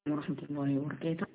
ورحمة الله وبركاته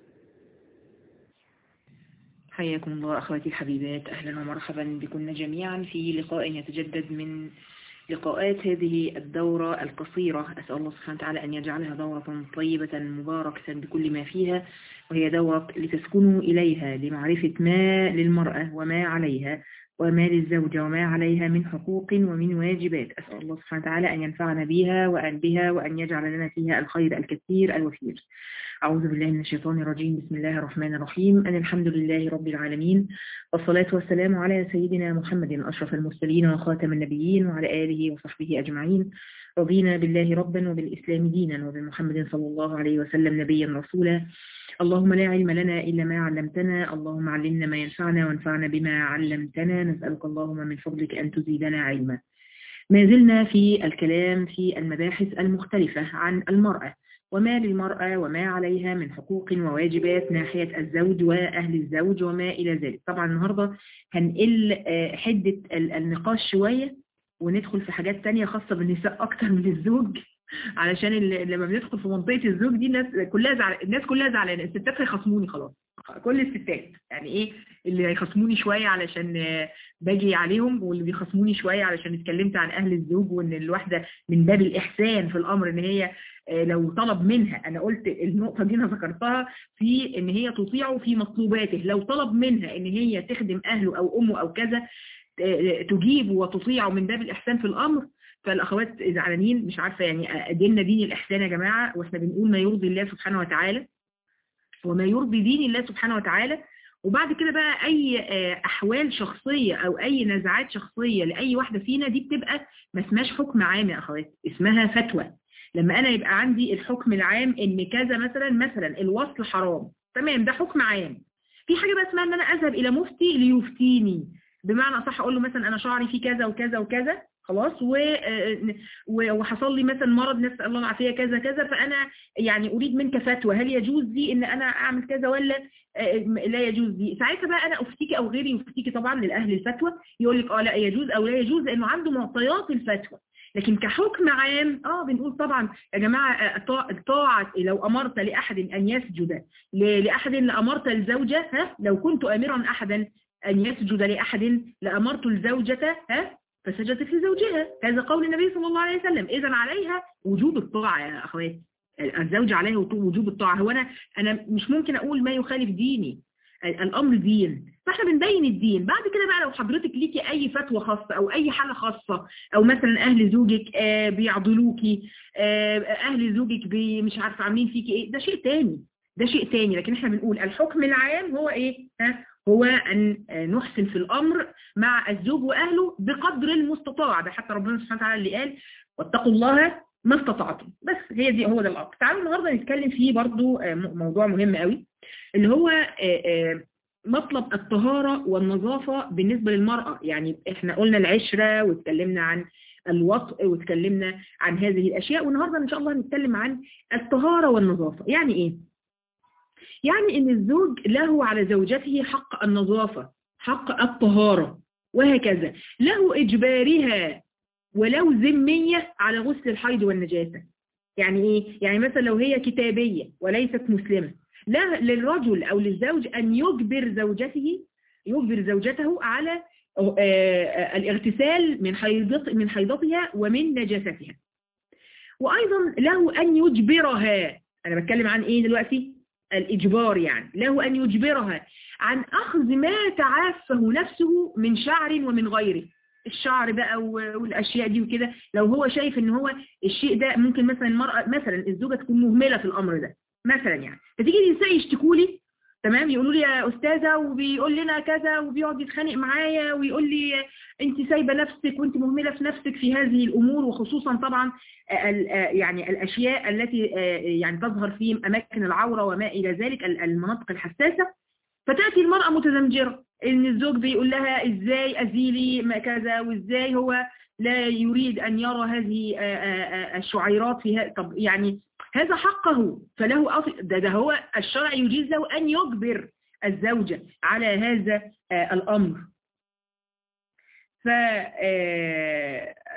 حياكم الله أخواتي الحبيبات أهلا ومرحبا بكم جميعا في لقاء يتجدد من لقاءات هذه الدورة القصيرة أسأل الله سبحانه وتعالى أن يجعلها دورة طيبة مباركة بكل ما فيها وهي دورة لتسكنوا إليها لمعرفة ما للمرأة وما عليها وما للزوجة وما عليها من حقوق ومن واجبات أسأل الله سبحانه وتعالى أن ينفعنا بها وأن بها وأن يجعل لنا فيها الخير الكثير الوفير أعوذ بالله من الشيطان الرجيم بسم الله الرحمن الرحيم أن الحمد لله رب العالمين والصلاة والسلام على سيدنا محمد أشرف المرسلين وخاتم النبيين وعلى آله وصحبه أجمعين رضينا بالله ربا وبالإسلام دينا وبمحمد صلى الله عليه وسلم نبيا رسولا اللهم لا علم لنا إلا ما علمتنا اللهم علمنا ما ينفعنا وانفعنا بما علمتنا نسألك اللهم من فضلك أن تزيدنا علما ما زلنا في الكلام في المباحث المختلفة عن المرأة وما للمرأة وما عليها من حقوق وواجبات ناحية الزوج وأهل الزوج وما إلى ذلك طبعا النهاردة هنقل حدة النقاش شوية وندخل في حاجات تانية خاصة بالنساء أكتر من الزوج علشان لما بندخل في منطقة الزوج دي الناس كلها زعل... الناس كلها زعلانة الستات هيخصموني خلاص كل الستات يعني ايه اللي هيخصموني شوية علشان باجي عليهم واللي بيخصموني شوية علشان اتكلمت عن اهل الزوج وان الواحدة من باب الاحسان في الامر ان هي لو طلب منها انا قلت النقطة دي انا ذكرتها في ان هي تطيعه في مطلوباته لو طلب منها ان هي تخدم اهله او امه او كذا تجيب وتطيعه من باب الاحسان في الامر فالاخوات زعلانين مش عارفة يعني ديننا دين الاحسان يا جماعة واحنا بنقول ما يرضي الله سبحانه وتعالى وما يرضي دين الله سبحانه وتعالى وبعد كده بقى اي احوال شخصية او اي نزعات شخصية لاي واحدة فينا دي بتبقى ما اسمهاش حكم عام يا اخوات اسمها فتوى لما انا يبقى عندي الحكم العام ان كذا مثلا مثلا الوصل حرام تمام ده حكم عام في حاجة بقى اسمها ان انا اذهب الى مفتي ليفتيني بمعنى صح اقول له مثلا انا شعري فيه كذا وكذا وكذا خلاص و... وحصل لي مثلا مرض نسأل الله العافية كذا كذا فأنا يعني أريد منك فتوى هل يجوز دي إن أنا أعمل كذا ولا لا يجوز دي ساعتها بقى أنا أفتيكي أو غيري يفتيكي طبعا للأهل الفتوى يقول لك آه لا يجوز أو لا يجوز لأنه عنده معطيات الفتوى لكن كحكم عام اه بنقول طبعا يا جماعة الطاعة لو أمرت لأحد أن يسجد لأحد لأمرت الزوجة ها لو كنت أمرا أحدا أن يسجد لأحد لأمرت الزوجة ها فسجدت لزوجها هذا قول النبي صلى الله عليه وسلم إذا عليها وجوب الطاعة يا أخوات الزوج عليه وجوب الطاعة هو أنا, أنا مش ممكن أقول ما يخالف ديني الأمر دين فاحنا بنبين الدين بعد كده بقى لو حضرتك ليكي أي فتوى خاصة أو أي حالة خاصة أو مثلا أهل زوجك آه بيعضلوكي آه أهل زوجك بي مش عارفة عاملين فيكي إيه ده شيء تاني ده شيء تاني لكن احنا بنقول الحكم العام هو إيه ها هو أن نحسن في الأمر مع الزوج وأهله بقدر المستطاع ده حتى ربنا سبحانه وتعالى اللي قال واتقوا الله ما استطعتم بس هي دي هو ده الأمر تعالوا النهاردة نتكلم فيه برضو موضوع مهم قوي اللي هو مطلب الطهارة والنظافة بالنسبة للمرأة يعني احنا قلنا العشرة واتكلمنا عن الوطء واتكلمنا عن هذه الأشياء والنهاردة إن شاء الله هنتكلم عن الطهارة والنظافة يعني إيه؟ يعني ان الزوج له على زوجته حق النظافة حق الطهارة وهكذا له إجبارها ولو ذمية على غسل الحيض والنجاسة يعني إيه؟ يعني مثلا لو هي كتابية وليست مسلمة لا للرجل أو للزوج أن يجبر زوجته يجبر زوجته على الاغتسال من حيض من حيضتها ومن نجاستها وأيضا له أن يجبرها أنا بتكلم عن إيه دلوقتي الإجبار يعني له أن يجبرها عن أخذ ما تعافه نفسه من شعر ومن غيره الشعر بقى والأشياء دي وكده لو هو شايف ان هو الشيء ده ممكن مثلا المرأة مثلا الزوجة تكون مهملة في الأمر ده مثلا يعني فتيجي النساء يشتكوا لي تمام يقولوا لي يا أستاذة وبيقول لنا كذا وبيقعد يتخانق معايا ويقول لي انت سايبة نفسك وانت مهملة في نفسك في هذه الأمور وخصوصا طبعا يعني الأشياء التي يعني تظهر في أماكن العورة وما إلى ذلك المناطق الحساسة فتأتي المرأة متزمجرة ان الزوج بيقول لها ازاي أزيلي ما كذا وازاي هو لا يريد أن يرى هذه الشعيرات في طب يعني هذا حقه فله أصل ده, ده هو الشرع يجيز له أن يجبر الزوجة على هذا الأمر ف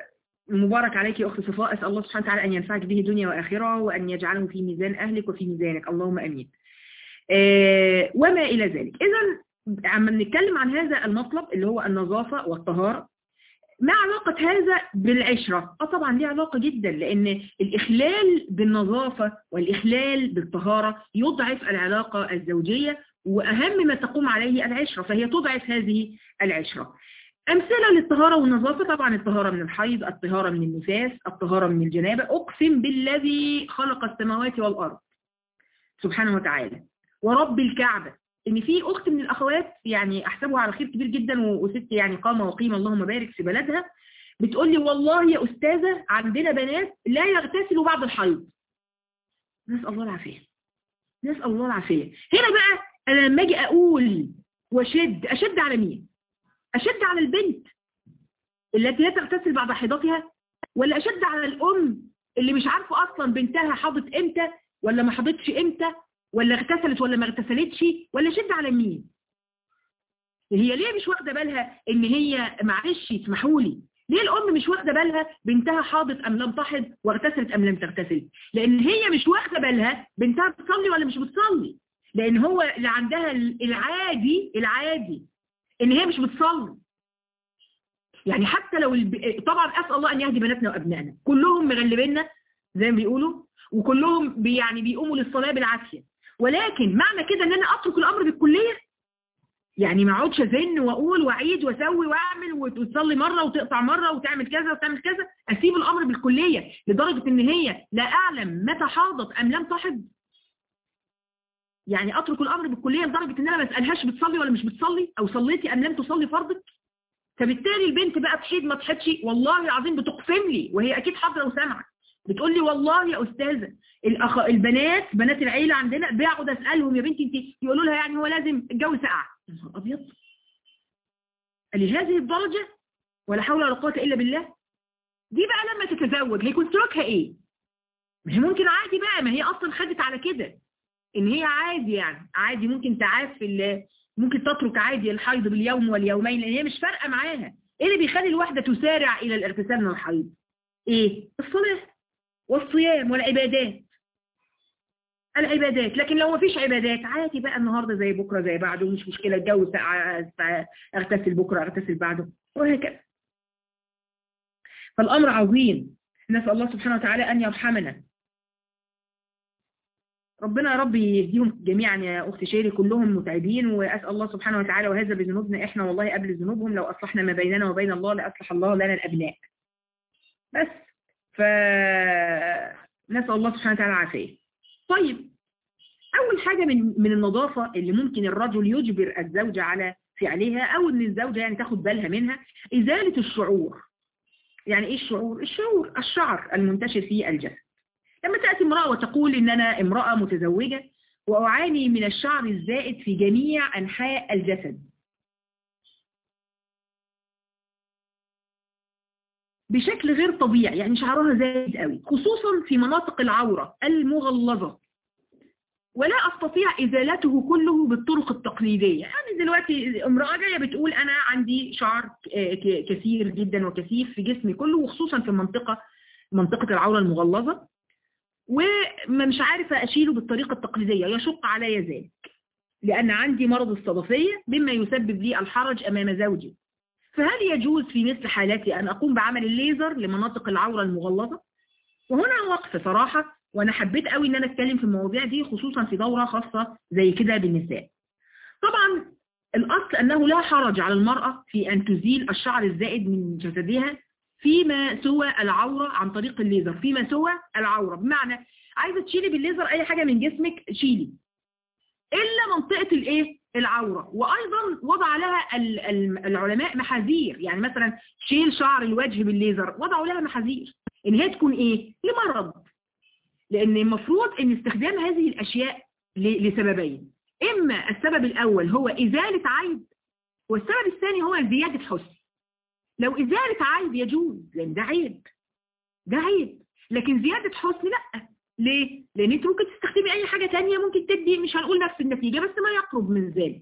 مبارك عليك يا أخت صفاء أسأل الله سبحانه وتعالى أن ينفعك به دنيا وآخرة وأن يجعله في ميزان أهلك وفي ميزانك اللهم أمين آه وما إلى ذلك إذا عم نتكلم عن هذا المطلب اللي هو النظافة والطهارة ما علاقة هذا بالعشرة؟ اه طبعا ليه علاقة جدا لان الاخلال بالنظافة والاخلال بالطهارة يضعف العلاقة الزوجية واهم ما تقوم عليه العشرة فهي تضعف هذه العشرة امثلة للطهارة والنظافة طبعا الطهارة من الحيض الطهارة من النفاس الطهارة من الجنابة اقسم بالذي خلق السماوات والارض سبحانه وتعالى ورب الكعبة ان في اخت من الاخوات يعني احسبها على خير كبير جدا وست يعني قامه وقيمه اللهم بارك في بلدها بتقول لي والله يا استاذه عندنا بنات لا يغتسلوا بعد الحيض نسال الله العافيه نسال الله العافيه هنا بقى انا لما اجي اقول واشد اشد على مين اشد على البنت التي لا تغتسل بعد حيضتها ولا اشد على الام اللي مش عارفه اصلا بنتها حاضت امتى ولا ما حاضتش امتى ولا اغتسلت ولا ما اغتسلتش ولا شد على مين هي ليه مش واخده بالها ان هي معلش اسمحوا لي ليه الام مش واخده بالها بنتها حاضت ام لم تحض واغتسلت ام لم تغتسل لان هي مش واخده بالها بنتها بتصلي ولا مش بتصلي لان هو اللي عندها العادي العادي ان هي مش بتصلي يعني حتى لو الب... طبعا اسال الله ان يهدي بناتنا وابنائنا كلهم مغلبيننا زي ما بيقولوا وكلهم بي يعني بيقوموا للصلاه بالعافيه ولكن معنى كده ان انا اترك الامر بالكلية يعني ما اقعدش ازن واقول واعيد واسوي واعمل وتصلي مرة وتقطع مرة وتعمل كذا وتعمل كذا اسيب الامر بالكلية لدرجة ان هي لا اعلم متى حاضت ام لم تحض يعني اترك الامر بالكلية لدرجة ان انا ما اسالهاش بتصلي ولا مش بتصلي او صليتي ام لم تصلي فرضك فبالتالي البنت بقى تحيض ما تحيضش والله العظيم بتقسم لي وهي اكيد حاضره وسامعه بتقول لي والله يا أستاذة الأخ... البنات بنات العيلة عندنا بيقعد أسألهم يا بنتي انت يقولوا لها يعني هو لازم الجو ساقع يا نهار أبيض لهذه الدرجة ولا حول ولا قوة إلا بالله دي بقى لما تتزوج هيكون سلوكها إيه ما هي ممكن عادي بقى ما هي أصلا خدت على كده إن هي عادي يعني عادي ممكن تعاف ممكن تترك عادي الحيض باليوم واليومين لأن هي مش فارقة معاها إيه اللي بيخلي الواحدة تسارع إلى الاغتسال من الحيض إيه الصلاة والصيام والعبادات العبادات لكن لو ما فيش عبادات عادي بقى النهاردة زي بكرة زي بعده مش مشكلة الجو اغتسل بكرة اغتسل بعده وهكذا فالأمر عظيم نسأل الله سبحانه وتعالى أن يرحمنا ربنا يا رب يهديهم جميعا يا أخت شيري كلهم متعبين وأسأل الله سبحانه وتعالى وهذا بذنوبنا إحنا والله قبل ذنوبهم لو أصلحنا ما بيننا وبين الله لأصلح الله لنا الأبناء بس فنسأل الله سبحانه وتعالى العافية طيب أول حاجة من من النظافة اللي ممكن الرجل يجبر الزوجة على فعلها أو إن الزوجة يعني تاخد بالها منها إزالة الشعور يعني إيه الشعور؟ الشعور الشعر المنتشر في الجسد لما تأتي امرأة وتقول إن أنا امرأة متزوجة وأعاني من الشعر الزائد في جميع أنحاء الجسد بشكل غير طبيعي يعني شعرها زايد قوي خصوصا في مناطق العورة المغلظة ولا أستطيع إزالته كله بالطرق التقليدية يعني دلوقتي امرأة جاية بتقول أنا عندي شعر كثير جدا وكثيف في جسمي كله وخصوصا في منطقة منطقة العورة المغلظة ومش عارفة أشيله بالطريقة التقليدية يشق علي ذلك لأن عندي مرض الصدفية مما يسبب لي الحرج أمام زوجي فهل يجوز في مثل حالاتي أن أقوم بعمل الليزر لمناطق العورة المغلظة؟ وهنا وقف صراحة وأنا حبيت قوي أن أنا أتكلم في المواضيع دي خصوصا في دورة خاصة زي كده بالنساء طبعا الأصل أنه لا حرج على المرأة في أن تزيل الشعر الزائد من جسدها فيما سوى العورة عن طريق الليزر فيما سوى العورة بمعنى عايزة تشيلي بالليزر أي حاجة من جسمك شيلي إلا منطقة الإيه؟ العورة وأيضا وضع لها العلماء محاذير يعني مثلا شيل شعر الوجه بالليزر وضعوا لها محاذير إن هي تكون إيه؟ لمرض لأن المفروض أن استخدام هذه الأشياء لسببين إما السبب الأول هو إزالة عيب والسبب الثاني هو زيادة حسن لو إزالة عيب يجوز لأن ده عيب ده عيب لكن زيادة حسن لأ ليه؟ لأن انت ممكن تستخدمي أي حاجة تانية ممكن تدي مش هنقول نفس النتيجة بس ما يقرب من ذلك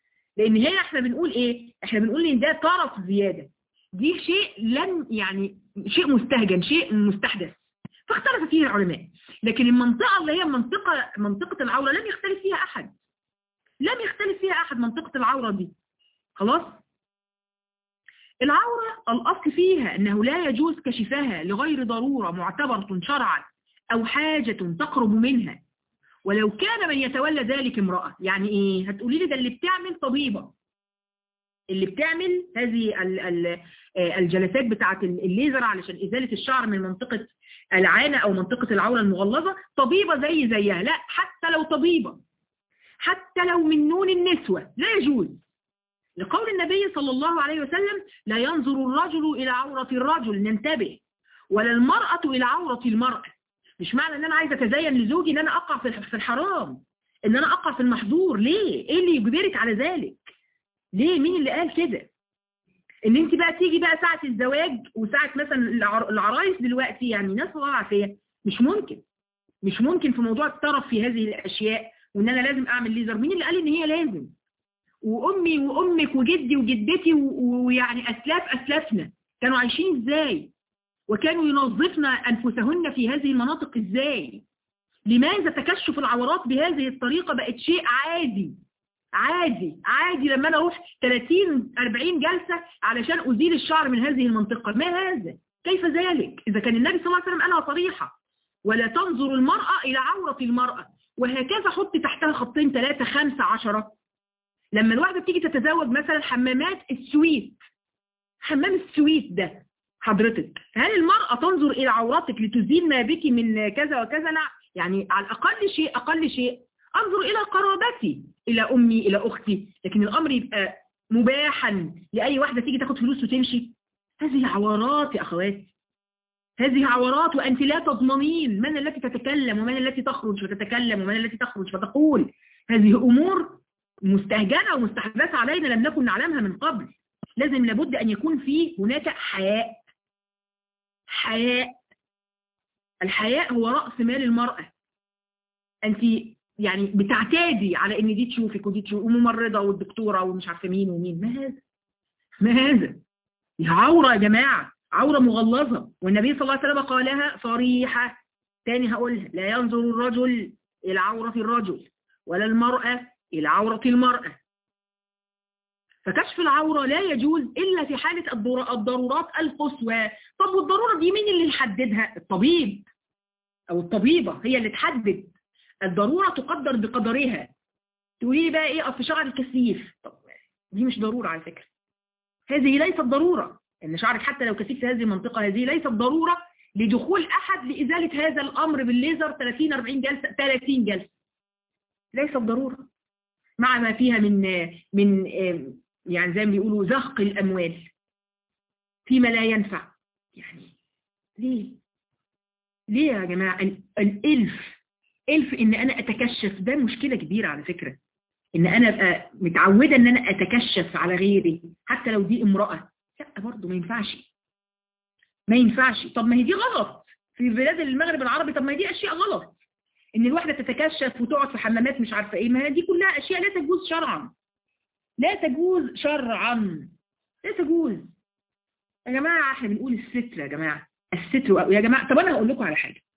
لأن هنا احنا بنقول إيه؟ احنا بنقول إن ده طرف زيادة دي شيء لن يعني شيء مستهجن شيء مستحدث فاختلف فيه العلماء لكن المنطقة اللي هي منطقة منطقة العورة لم يختلف فيها أحد لم يختلف فيها أحد منطقة العورة دي خلاص العورة الأصل فيها أنه لا يجوز كشفها لغير ضرورة معتبرة شرعا أو حاجة تقرب منها ولو كان من يتولى ذلك امرأة يعني إيه هتقولي لي ده اللي بتعمل طبيبة اللي بتعمل هذه الجلسات بتاعة الليزر علشان إزالة الشعر من منطقة العانة أو منطقة العورة المغلظة طبيبة زي زيها لا حتى لو طبيبة حتى لو من نون النسوة لا يجوز لقول النبي صلى الله عليه وسلم لا ينظر الرجل إلى عورة الرجل ننتبه ولا المرأة إلى عورة المرأة مش معنى ان انا عايزه اتزين لزوجي ان انا اقع في الحرام ان انا اقع في المحظور ليه ايه اللي يجبرك على ذلك ليه مين اللي قال كده ان انت بقى تيجي بقى ساعة الزواج وساعة مثلا العرايس دلوقتي يعني ناس الله عافية مش ممكن مش ممكن في موضوع الطرف في هذه الاشياء وان انا لازم اعمل ليزر مين اللي قال ان هي لازم وامي وامك وجدي وجدتي ويعني اسلاف اسلافنا كانوا عايشين ازاي وكانوا ينظفن انفسهن في هذه المناطق ازاي لماذا تكشف العورات بهذه الطريقة بقت شيء عادي عادي عادي لما انا اروح 30 40 جلسة علشان ازيل الشعر من هذه المنطقة ما هذا كيف ذلك اذا كان النبي صلى الله عليه وسلم قالها صريحة ولا تنظر المرأة الى عورة المرأة وهكذا حط تحتها خطين ثلاثة خمسة عشرة لما الواحدة بتيجي تتزوج مثلا حمامات السويت حمام السويت ده حضرتك هل المرأة تنظر إلى عوراتك لتزيل ما بك من كذا وكذا لا يعني على الأقل شيء أقل شيء أنظر إلى قرابتي إلى أمي إلى أختي لكن الأمر يبقى مباحا لأي واحدة تيجي تاخد فلوس وتمشي هذه عورات يا أخواتي هذه عورات وأنت لا تضمنين من التي تتكلم ومن التي تخرج فتتكلم ومن التي تخرج فتقول هذه أمور مستهجنة ومستحدثة علينا لم نكن نعلمها من قبل لازم لابد أن يكون في هناك حياء حياء الحياء هو رأس مال المرأة أنت يعني بتعتادي على ان دي تشوفك ودي تشوفك وممرضة والدكتورة ومش عارفة مين ومين ما هذا ما هذا دي عورة يا جماعة عورة مغلظة والنبي صلى الله عليه وسلم قالها صريحة تاني هقولها لا ينظر الرجل إلى عورة الرجل ولا المرأة إلى عورة المرأة فكشف العورة لا يجوز إلا في حالة الضرورات القصوى طب والضرورة دي مين اللي يحددها الطبيب أو الطبيبة هي اللي تحدد الضرورة تقدر بقدرها تقولي لي بقى ايه اصل شعري كثيف طب دي مش ضرورة على فكرة هذه ليست ضرورة ان شعرك حتى لو كثيف في هذه المنطقة هذه ليست ضرورة لدخول احد لازالة هذا الامر بالليزر 30 40 جلسة 30 جلسة ليست ضرورة مع ما فيها من من يعني زي ما بيقولوا زهق الاموال فيما لا ينفع يعني ليه ليه يا جماعة الالف الف ان انا اتكشف ده مشكلة كبيرة على فكرة ان انا ابقى متعودة ان انا اتكشف على غيري حتى لو دي امرأة لا برضه ما ينفعش ما ينفعش طب ما هي دي غلط في بلاد المغرب العربي طب ما هي دي اشياء غلط ان الواحدة تتكشف وتقعد في حمامات مش عارفة ايه ما دي كلها اشياء لا تجوز شرعا لا تجوز شرعا لا تجوز يا جماعة احنا بنقول الستر يا جماعة الستر يا جماعة طب انا هقول لكم على حاجة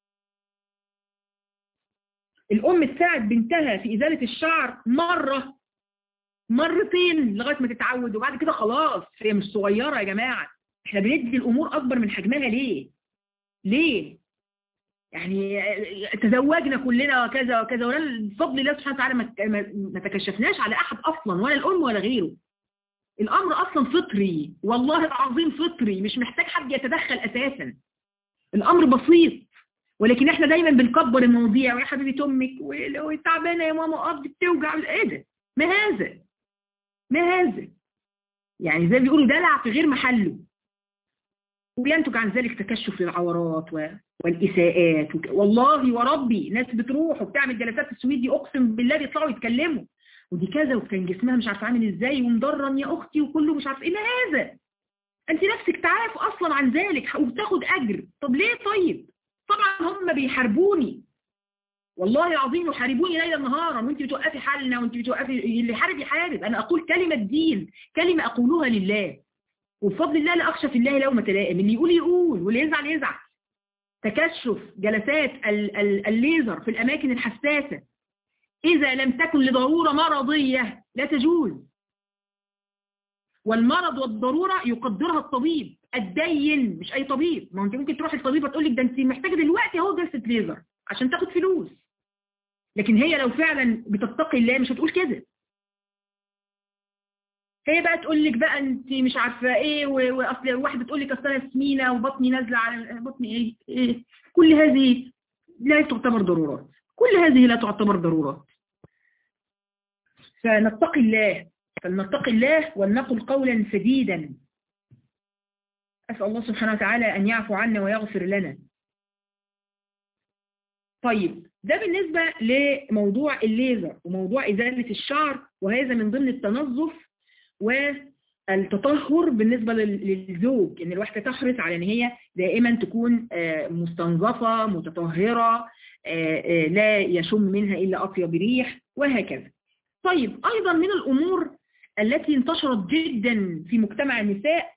الأم تساعد بنتها في إزالة الشعر مرة مرتين لغاية ما تتعود وبعد كده خلاص هي مش صغيرة يا جماعة احنا بندي الأمور أكبر من حجمها ليه ليه يعني تزوجنا كلنا وكذا وكذا ولا بفضل الله سبحانه وتعالى ما تكشفناش على أحد أصلا ولا الأم ولا غيره الأمر أصلا فطري والله العظيم فطري مش محتاج حد يتدخل أساسا الأمر بسيط ولكن احنا دايما بنكبر المواضيع ويا حبيبه امك وتعبانه يا ماما اب بتوجع ايه ده ما هذا ما هذا يعني زي بيقولوا دلع في غير محله وينتج عن ذلك تكشف للعورات و... والإساءات وك... والله وربي ناس بتروح وبتعمل جلسات السويد دي أقسم بالله بيطلعوا يتكلموا ودي كذا وكان جسمها مش عارفه عامل ازاي ومضرن يا أختي وكله مش عارف ايه ما هذا انت نفسك تعرف أصلا عن ذلك وبتاخد أجر طب ليه طيب طبعا هم بيحاربوني والله العظيم يحاربوني ليلا نهارا وانت بتوقفي حالنا وانت بتوقفي اللي حارب يحارب انا اقول كلمة دين كلمة اقولها لله وبفضل الله لا أخشى في الله لومة لائم اللي يقول يقول واللي يزعل يزعل تكشف جلسات ال ال الليزر في الأماكن الحساسة إذا لم تكن لضرورة مرضية لا تجوز والمرض والضرورة يقدرها الطبيب الدين مش أي طبيب ما انت ممكن تروح الطبيب وتقول لك ده انت محتاجة دلوقتي اهو جلسة ليزر عشان تاخد فلوس لكن هي لو فعلا بتتقي الله مش هتقول كده هي بقى تقول لك بقى انت مش عارفه ايه واصل واحده تقول لك اصل انا سمينه وبطني نازله على بطني ايه, إيه كل هذه لا تعتبر ضرورات كل هذه لا تعتبر ضرورات فنتقي الله فلنتقي الله ولنقل قولا سديدا أسأل الله سبحانه وتعالى أن يعفو عنا ويغفر لنا طيب ده بالنسبة لموضوع الليزر وموضوع إزالة الشعر وهذا من ضمن التنظف والتطهر بالنسبة للزوج إن الواحدة تحرص على إن هي دائما تكون مستنظفة متطهرة لا يشم منها إلا أطيب ريح وهكذا طيب أيضا من الأمور التي انتشرت جدا في مجتمع النساء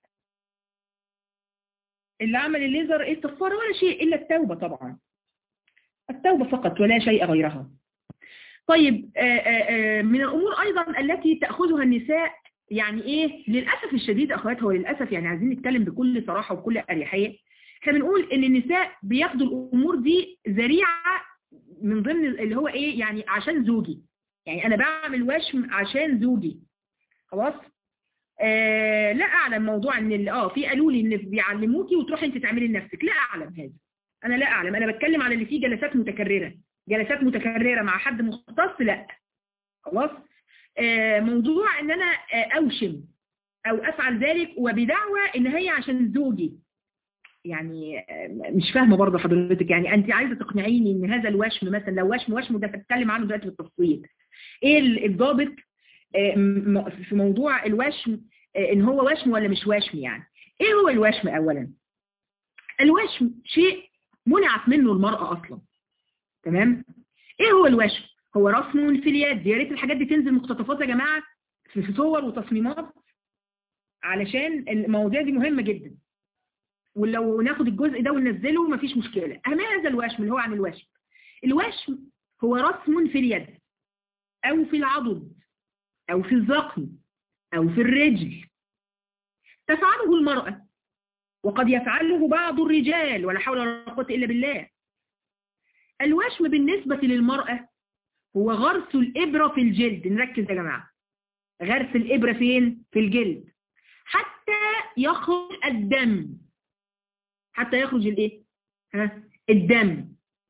اللي عمل الليزر ايه الصفارة ولا شيء إلا التوبة طبعا التوبة فقط ولا شيء غيرها طيب آآ آآ من الأمور أيضا التي تأخذها النساء يعني إيه للأسف الشديد أخواتها وللأسف يعني عايزين نتكلم بكل صراحة وبكل أريحية احنا بنقول إن النساء بياخدوا الأمور دي ذريعة من ضمن اللي هو إيه يعني عشان زوجي يعني أنا بعمل وشم عشان زوجي خلاص آه لا أعلم موضوع إن اه في قالوا لي إن بيعلموكي وتروحي أنت تعملي لنفسك لا أعلم هذا أنا لا أعلم أنا بتكلم على اللي فيه جلسات متكررة جلسات متكررة مع حد مختص لا خلاص آه موضوع إن أنا آه أوشم أو أفعل ذلك وبدعوى إن هي عشان زوجي يعني مش فاهمة برضه حضرتك يعني أنت عايزة تقنعيني إن هذا الوشم مثلا لو وشم وشم ده هتكلم عنه دلوقتي بالتفصيل إيه الضابط في موضوع الوشم إن هو وشم ولا مش وشم يعني إيه هو الوشم أولا الوشم شيء منعت منه المرأة أصلا تمام إيه هو الوشم هو رسم في اليد يا ريت الحاجات دي تنزل مقتطفات يا جماعة في صور وتصميمات علشان المواضيع دي مهمة جدا ولو ناخد الجزء ده وننزله مفيش مشكلة أهم هذا الوشم اللي هو عن الوشم الوشم هو رسم في اليد أو في العضد أو في الذقن أو في الرجل تفعله المرأة وقد يفعله بعض الرجال ولا حول ولا قوة إلا بالله الوشم بالنسبة للمرأة هو غرس الإبرة في الجلد نركز يا جماعة غرس الإبرة فين؟ في الجلد حتى يخرج الدم حتى يخرج الايه ها الدم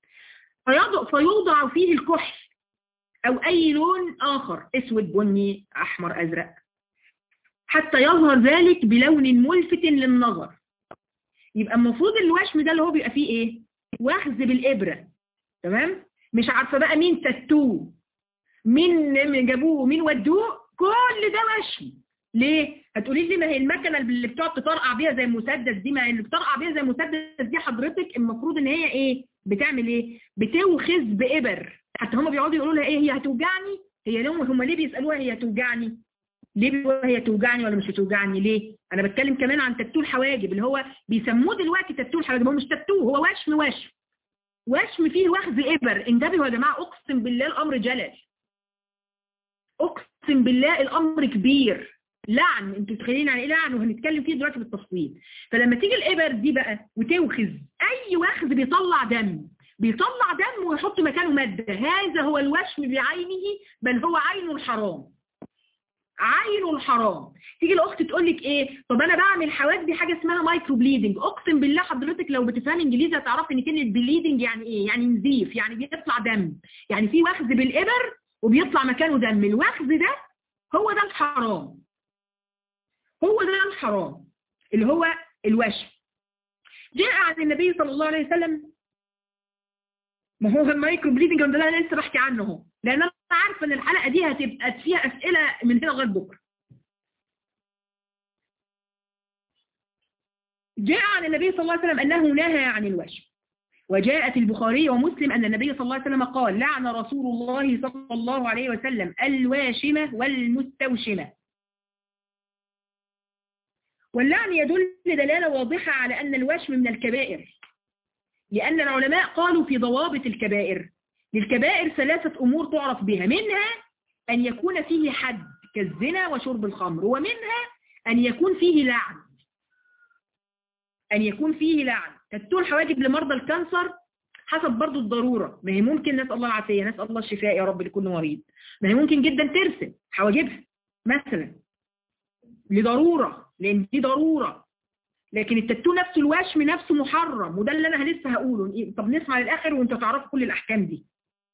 فيوضع فيه الكحل او اي لون اخر اسود بني احمر ازرق حتى يظهر ذلك بلون ملفت للنظر يبقى المفروض الوشم ده اللي هو بيبقى فيه ايه واخذ بالابره تمام مش عارفه بقى مين تاتوه مين جابوه مين ودوه كل ده وشم ليه هتقولي لي ما هي المكنه اللي بتقعد تطرقع بيها زي المسدس دي ما اللي بتطرقع بيها زي المسدس دي حضرتك المفروض ان هي ايه بتعمل ايه بتوخز بابر حتى هم بيقعدوا يقولوا لها ايه هي هتوجعني هي لهم هم ليه بيسالوها هي هتوجعني ليه بيقولوا هي توجعني ولا مش هتوجعني ليه انا بتكلم كمان عن تاتو الحواجب اللي هو بيسموه دلوقتي تاتو الحواجب هو مش تاتو هو وشم وشم وشم فيه وخز ابر انتبهوا يا جماعه اقسم بالله الامر جلل اقسم بالله الامر كبير لعن انتوا متخيلين يعني ايه لعن وهنتكلم فيه دلوقتي بالتفصيل فلما تيجي الابر دي بقى وتوخز اي وخز بيطلع دم بيطلع دم ويحط مكانه ماده هذا هو الوشم بعينه بل هو عين الحرام عين الحرام تيجي الاخت تقول لك ايه طب انا بعمل حواجبي حاجه اسمها مايكرو بليدنج اقسم بالله حضرتك لو بتفهمي انجليزي هتعرفي ان كلمه بليدنج يعني ايه يعني نزيف يعني بيطلع دم يعني في وخز بالابر وبيطلع مكانه دم الوخز ده هو ده الحرام هو ده الحرام اللي هو الوشم جاء عن النبي صلى الله عليه وسلم ما هو المايكرو بليدنج ده انا لسه بحكي عنه اهو لان انا عارفه ان الحلقه دي هتبقى فيها اسئله من هنا لغايه بكره جاء عن النبي صلى الله عليه وسلم انه نهى عن الوشم وجاء في البخاري ومسلم أن النبي صلى الله عليه وسلم قال لعن رسول الله صلى الله عليه وسلم الواشمة والمستوشمة واللعن يدل دلالة واضحة على أن الوشم من الكبائر لأن العلماء قالوا في ضوابط الكبائر للكبائر ثلاثة أمور تعرف بها منها أن يكون فيه حد كالزنا وشرب الخمر ومنها أن يكون فيه لعن أن يكون فيه لعن تتول حواجب لمرضى الكانسر حسب برضو الضرورة ما هي ممكن نسأل الله العافية نسأل الله الشفاء يا رب لكل مريض ما هي ممكن جدا ترسم حواجبها مثلا لضرورة لأن دي ضرورة لكن التاتو نفسه الوشم نفسه محرم وده اللي أنا لسه هقوله طب نسمع للآخر وانتوا تعرفوا كل الأحكام دي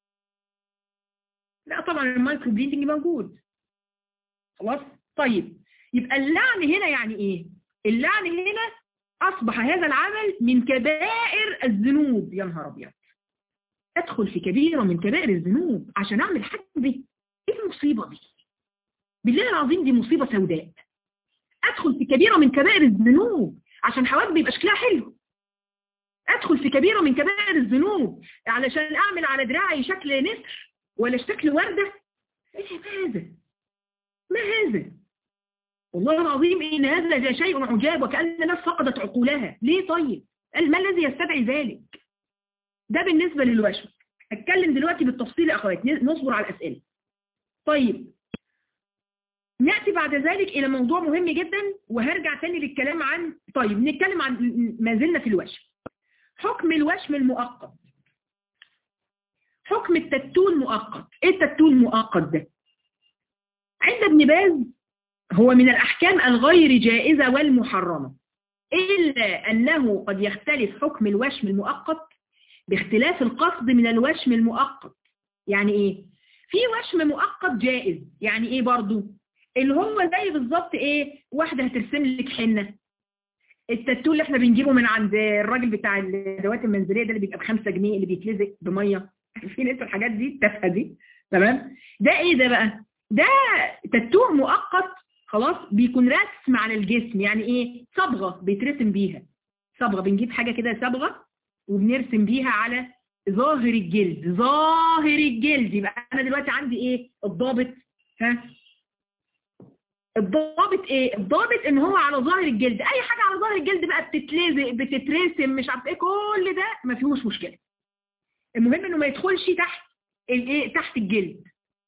لا طبعا المايكرو بليدنج موجود خلاص طيب يبقى اللعن هنا يعني ايه اللعن هنا اصبح هذا العمل من كبائر الذنوب يا نهار ابيض ادخل في كبيره من كبائر الذنوب عشان اعمل حاجه دي ايه المصيبه دي بالله العظيم دي مصيبه سوداء ادخل في كبيره من كبائر الذنوب عشان حواجبي يبقى شكلها حلو ادخل في كبيره من كبائر الذنوب علشان اعمل على دراعي شكل نسر ولا شكل وردة ايه هذا ما هذا والله العظيم ان هذا شيء عجاب وكأن الناس فقدت عقولها ليه طيب ما الذي يستدعي ذلك ده بالنسبة للوشم هتكلم دلوقتي بالتفصيل يا اخوات نصبر على الاسئلة طيب نأتي بعد ذلك الى موضوع مهم جدا وهرجع تاني للكلام عن طيب نتكلم عن ما زلنا في الوشم حكم الوشم المؤقت حكم التاتو المؤقت ايه التاتو المؤقت ده عند ابن باز هو من الاحكام الغير جائزة والمحرمة الا انه قد يختلف حكم الوشم المؤقت باختلاف القصد من الوشم المؤقت يعني ايه في وشم مؤقت جائز يعني ايه برضو اللي هو زي بالظبط ايه واحدة هترسم لك حنة التاتو اللي احنا بنجيبه من عند الراجل بتاع الادوات المنزليه ده اللي بيبقى بخمسة جنيه اللي بيتلزق بميه عارفين انتوا الحاجات دي التافهه دي تمام ده ايه ده بقى ده تاتو مؤقت خلاص بيكون رسم على الجسم يعني ايه صبغه بيترسم بيها صبغه بنجيب حاجه كده صبغه وبنرسم بيها على ظاهر الجلد ظاهر الجلد يبقى انا دلوقتي عندي ايه الضابط ها الضابط ايه الضابط ان هو على ظاهر الجلد اي حاجه على ظاهر الجلد بقى بتتلزق بتترسم مش عارف ايه كل ده ما فيهوش مشكله المهم انه ما يدخلش تحت الايه تحت الجلد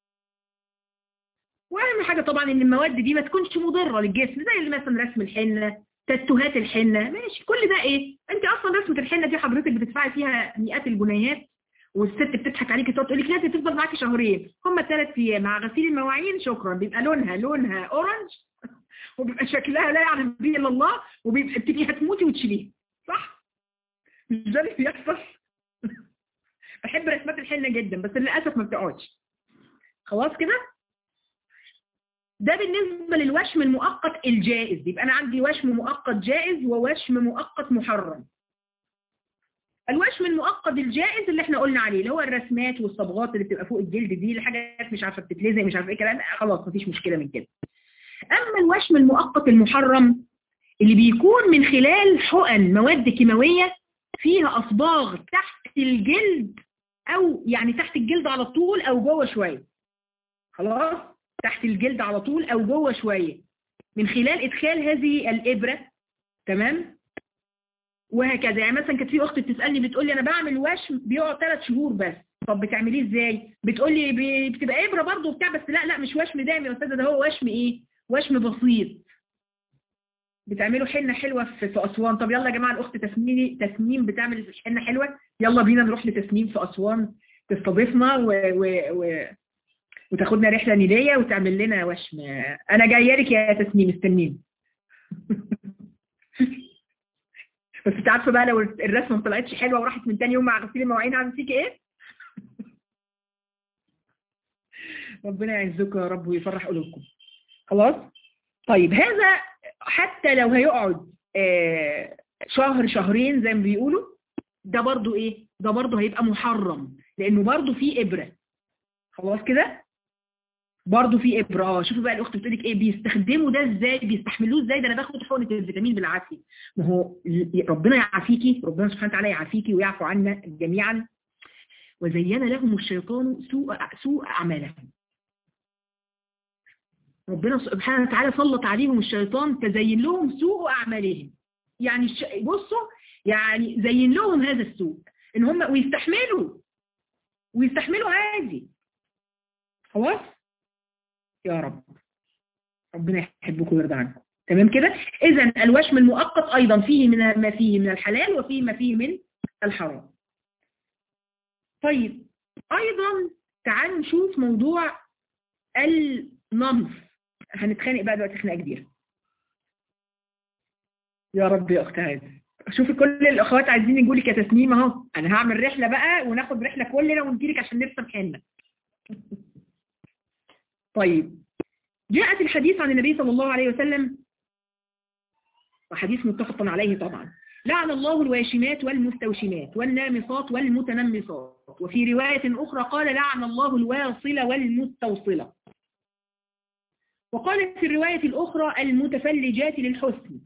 واهم حاجه طبعا ان المواد دي ما تكونش مضره للجسم زي اللي مثلا رسم الحنه تاتوهات الحنه ماشي كل ده ايه انت اصلا رسمه الحنه دي حضرتك بتدفعي فيها مئات الجنيهات والست بتضحك عليكي تقعد تقول لك لازم تفضل معاكي شهرين هم ثلاث ايام مع غسيل المواعين شكرا بيبقى لونها لونها اورنج وبيبقى شكلها لا يعلم به الا الله وبيبقى بتبقي هتموتي وتشيليها صح مش ده اللي بيحصل بحب رسمات الحنه جدا بس للاسف ما بتقعدش خلاص كده ده بالنسبه للوشم المؤقت الجائز يبقى انا عندي وشم مؤقت جائز ووشم مؤقت محرم الوشم المؤقت الجائز اللي احنا قلنا عليه اللي هو الرسمات والصبغات اللي بتبقى فوق الجلد دي الحاجات مش عارفه بتتلزق مش عارفه ايه كلام خلاص مفيش مشكله من كده اما الوشم المؤقت المحرم اللي بيكون من خلال حقن مواد كيماويه فيها اصباغ تحت الجلد او يعني تحت الجلد على طول او جوه شويه خلاص تحت الجلد على طول او جوه شويه من خلال ادخال هذه الابره تمام وهكذا يعني مثلا كانت في اخت بتسالني بتقول لي انا بعمل وشم بيقعد ثلاث شهور بس طب بتعمليه ازاي بتقول لي بتبقى ابره برضه وبتاع بس لا لا مش وشم دائم يا استاذه ده هو وشم ايه وشم بسيط بتعملوا حنه حلوه في, في اسوان طب يلا يا جماعه الاخت تسنيم تسنيم بتعمل حنه حلوه يلا بينا نروح لتسنيم في اسوان تستضيفنا و, و, و وتاخدنا رحله نيليه وتعمل لنا وشم انا جايه لك يا تسنيم استنيني بس انت عارفه بقى لو الرسمه ما طلعتش حلوه وراحت من تاني يوم مع غسيل المواعين عامل فيك ايه ربنا يعزكم يا رب ويفرح قلوبكم خلاص طيب هذا حتى لو هيقعد آه شهر شهرين زي ما بيقولوا ده برضو ايه ده برضو هيبقى محرم لانه برضو فيه ابره خلاص كده برضه في ابره اه شوفوا بقى الاخت بتقول لك ايه بيستخدموا ده ازاي بيستحملوه ازاي ده انا باخد حقنه الفيتامين بالعافيه ما هو ربنا يعافيكي ربنا سبحانه وتعالى يعافيكي ويعفو عنا جميعا وزين لهم الشيطان سوء سوء اعمالهم ربنا سبحانه وتعالى سلط عليهم الشيطان تزين لهم سوء أعمالهم يعني الش... بصوا يعني زين لهم هذا السوء ان هم ويستحملوا ويستحملوا عادي خلاص يا رب ربنا يحبكم ويرضى عنكم تمام كده اذا الوشم المؤقت ايضا فيه من ما فيه من الحلال وفيه ما فيه من الحرام طيب ايضا تعالوا نشوف موضوع النمص هنتخانق بقى دلوقتي خناقه كبيره يا رب يا اخت هذا شوفي كل الاخوات عايزين يجوا لك يا تسنيم اهو انا هعمل رحله بقى وناخد رحله كلنا ونجي لك عشان نرسم حنه طيب جاءت الحديث عن النبي صلى الله عليه وسلم وحديث متفق عليه طبعا لعن الله الواشمات والمستوشمات والنامصات والمتنمصات وفي رواية أخرى قال لعن الله الواصل والمستوصلة وقال في الرواية الأخرى المتفلجات للحسن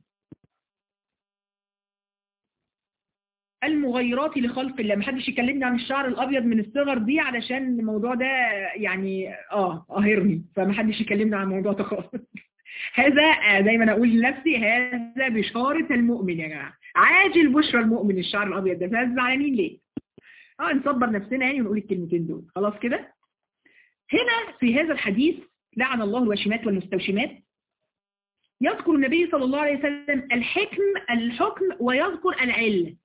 المغيرات لخلق الله محدش يكلمني عن الشعر الابيض من الصغر دي علشان الموضوع ده يعني اه قاهرني فمحدش يكلمني عن الموضوع ده خالص هذا دايما اقول لنفسي هذا بشارة المؤمن يا جماعه عاجل بشرى المؤمن الشعر الابيض ده فزعلانين ليه اه نصبر نفسنا يعني ونقول الكلمتين دول خلاص كده هنا في هذا الحديث لعن الله الواشمات والمستوشمات يذكر النبي صلى الله عليه وسلم الحكم الحكم ويذكر العله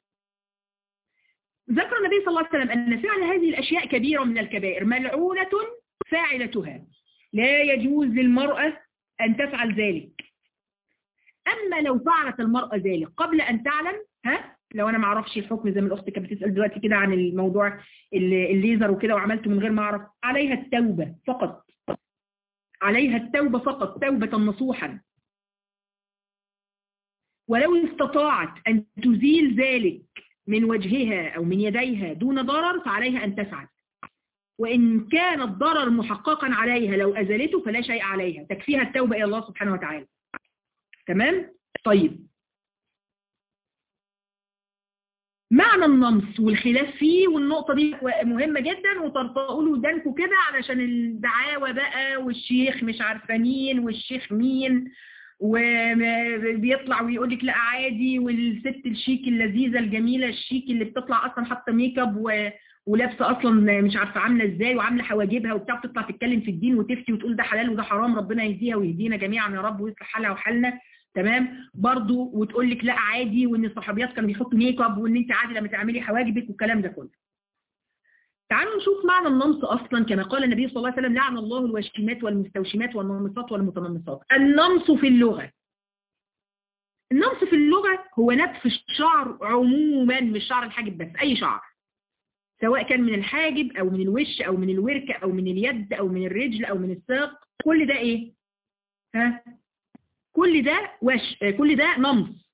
ذكر النبي صلى الله عليه وسلم أن فعل هذه الأشياء كبيرة من الكبائر ملعونة فاعلتها لا يجوز للمرأة أن تفعل ذلك أما لو فعلت المرأة ذلك قبل أن تعلم ها لو أنا ما اعرفش الحكم زي ما الأخت كانت بتسأل دلوقتي كده عن الموضوع الليزر وكده وعملته من غير ما أعرف عليها التوبة فقط عليها التوبة فقط توبة نصوحا ولو استطاعت أن تزيل ذلك من وجهها أو من يديها دون ضرر فعليها أن تفعل وإن كان الضرر محققا عليها لو أزلته فلا شيء عليها تكفيها التوبة إلى الله سبحانه وتعالى تمام؟ طيب معنى النمص والخلاف فيه والنقطة دي مهمة جدا وترطقوا له ودانكوا كده علشان الدعاوى بقى والشيخ مش عارفة مين والشيخ مين وبيطلع ويقول لك لا عادي والست الشيك اللذيذه الجميله الشيك اللي بتطلع اصلا حاطه ميك اب و... ولابسه اصلا مش عارفه عامله ازاي وعامله حواجبها وبتاع بتطلع تتكلم في الدين وتفتي وتقول ده حلال وده حرام ربنا يهديها ويهدينا جميعا يا رب ويصلح حالها وحالنا تمام برضو وتقول لك لا عادي وان الصحابيات كانوا بيحطوا ميك اب وان انت عادي لما تعملي حواجبك والكلام ده كله تعالوا نشوف معنى النمص أصلا كما قال النبي صلى الله عليه وسلم لعن الله الواشمات والمستوشمات والنمصات والمتنمصات النمص في اللغة النمص في اللغة هو نتف الشعر عموما مش شعر الحاجب بس أي شعر سواء كان من الحاجب أو من الوش أو من الوركة أو من اليد أو من الرجل أو من الساق كل ده إيه؟ ها؟ كل ده وش كل ده نمص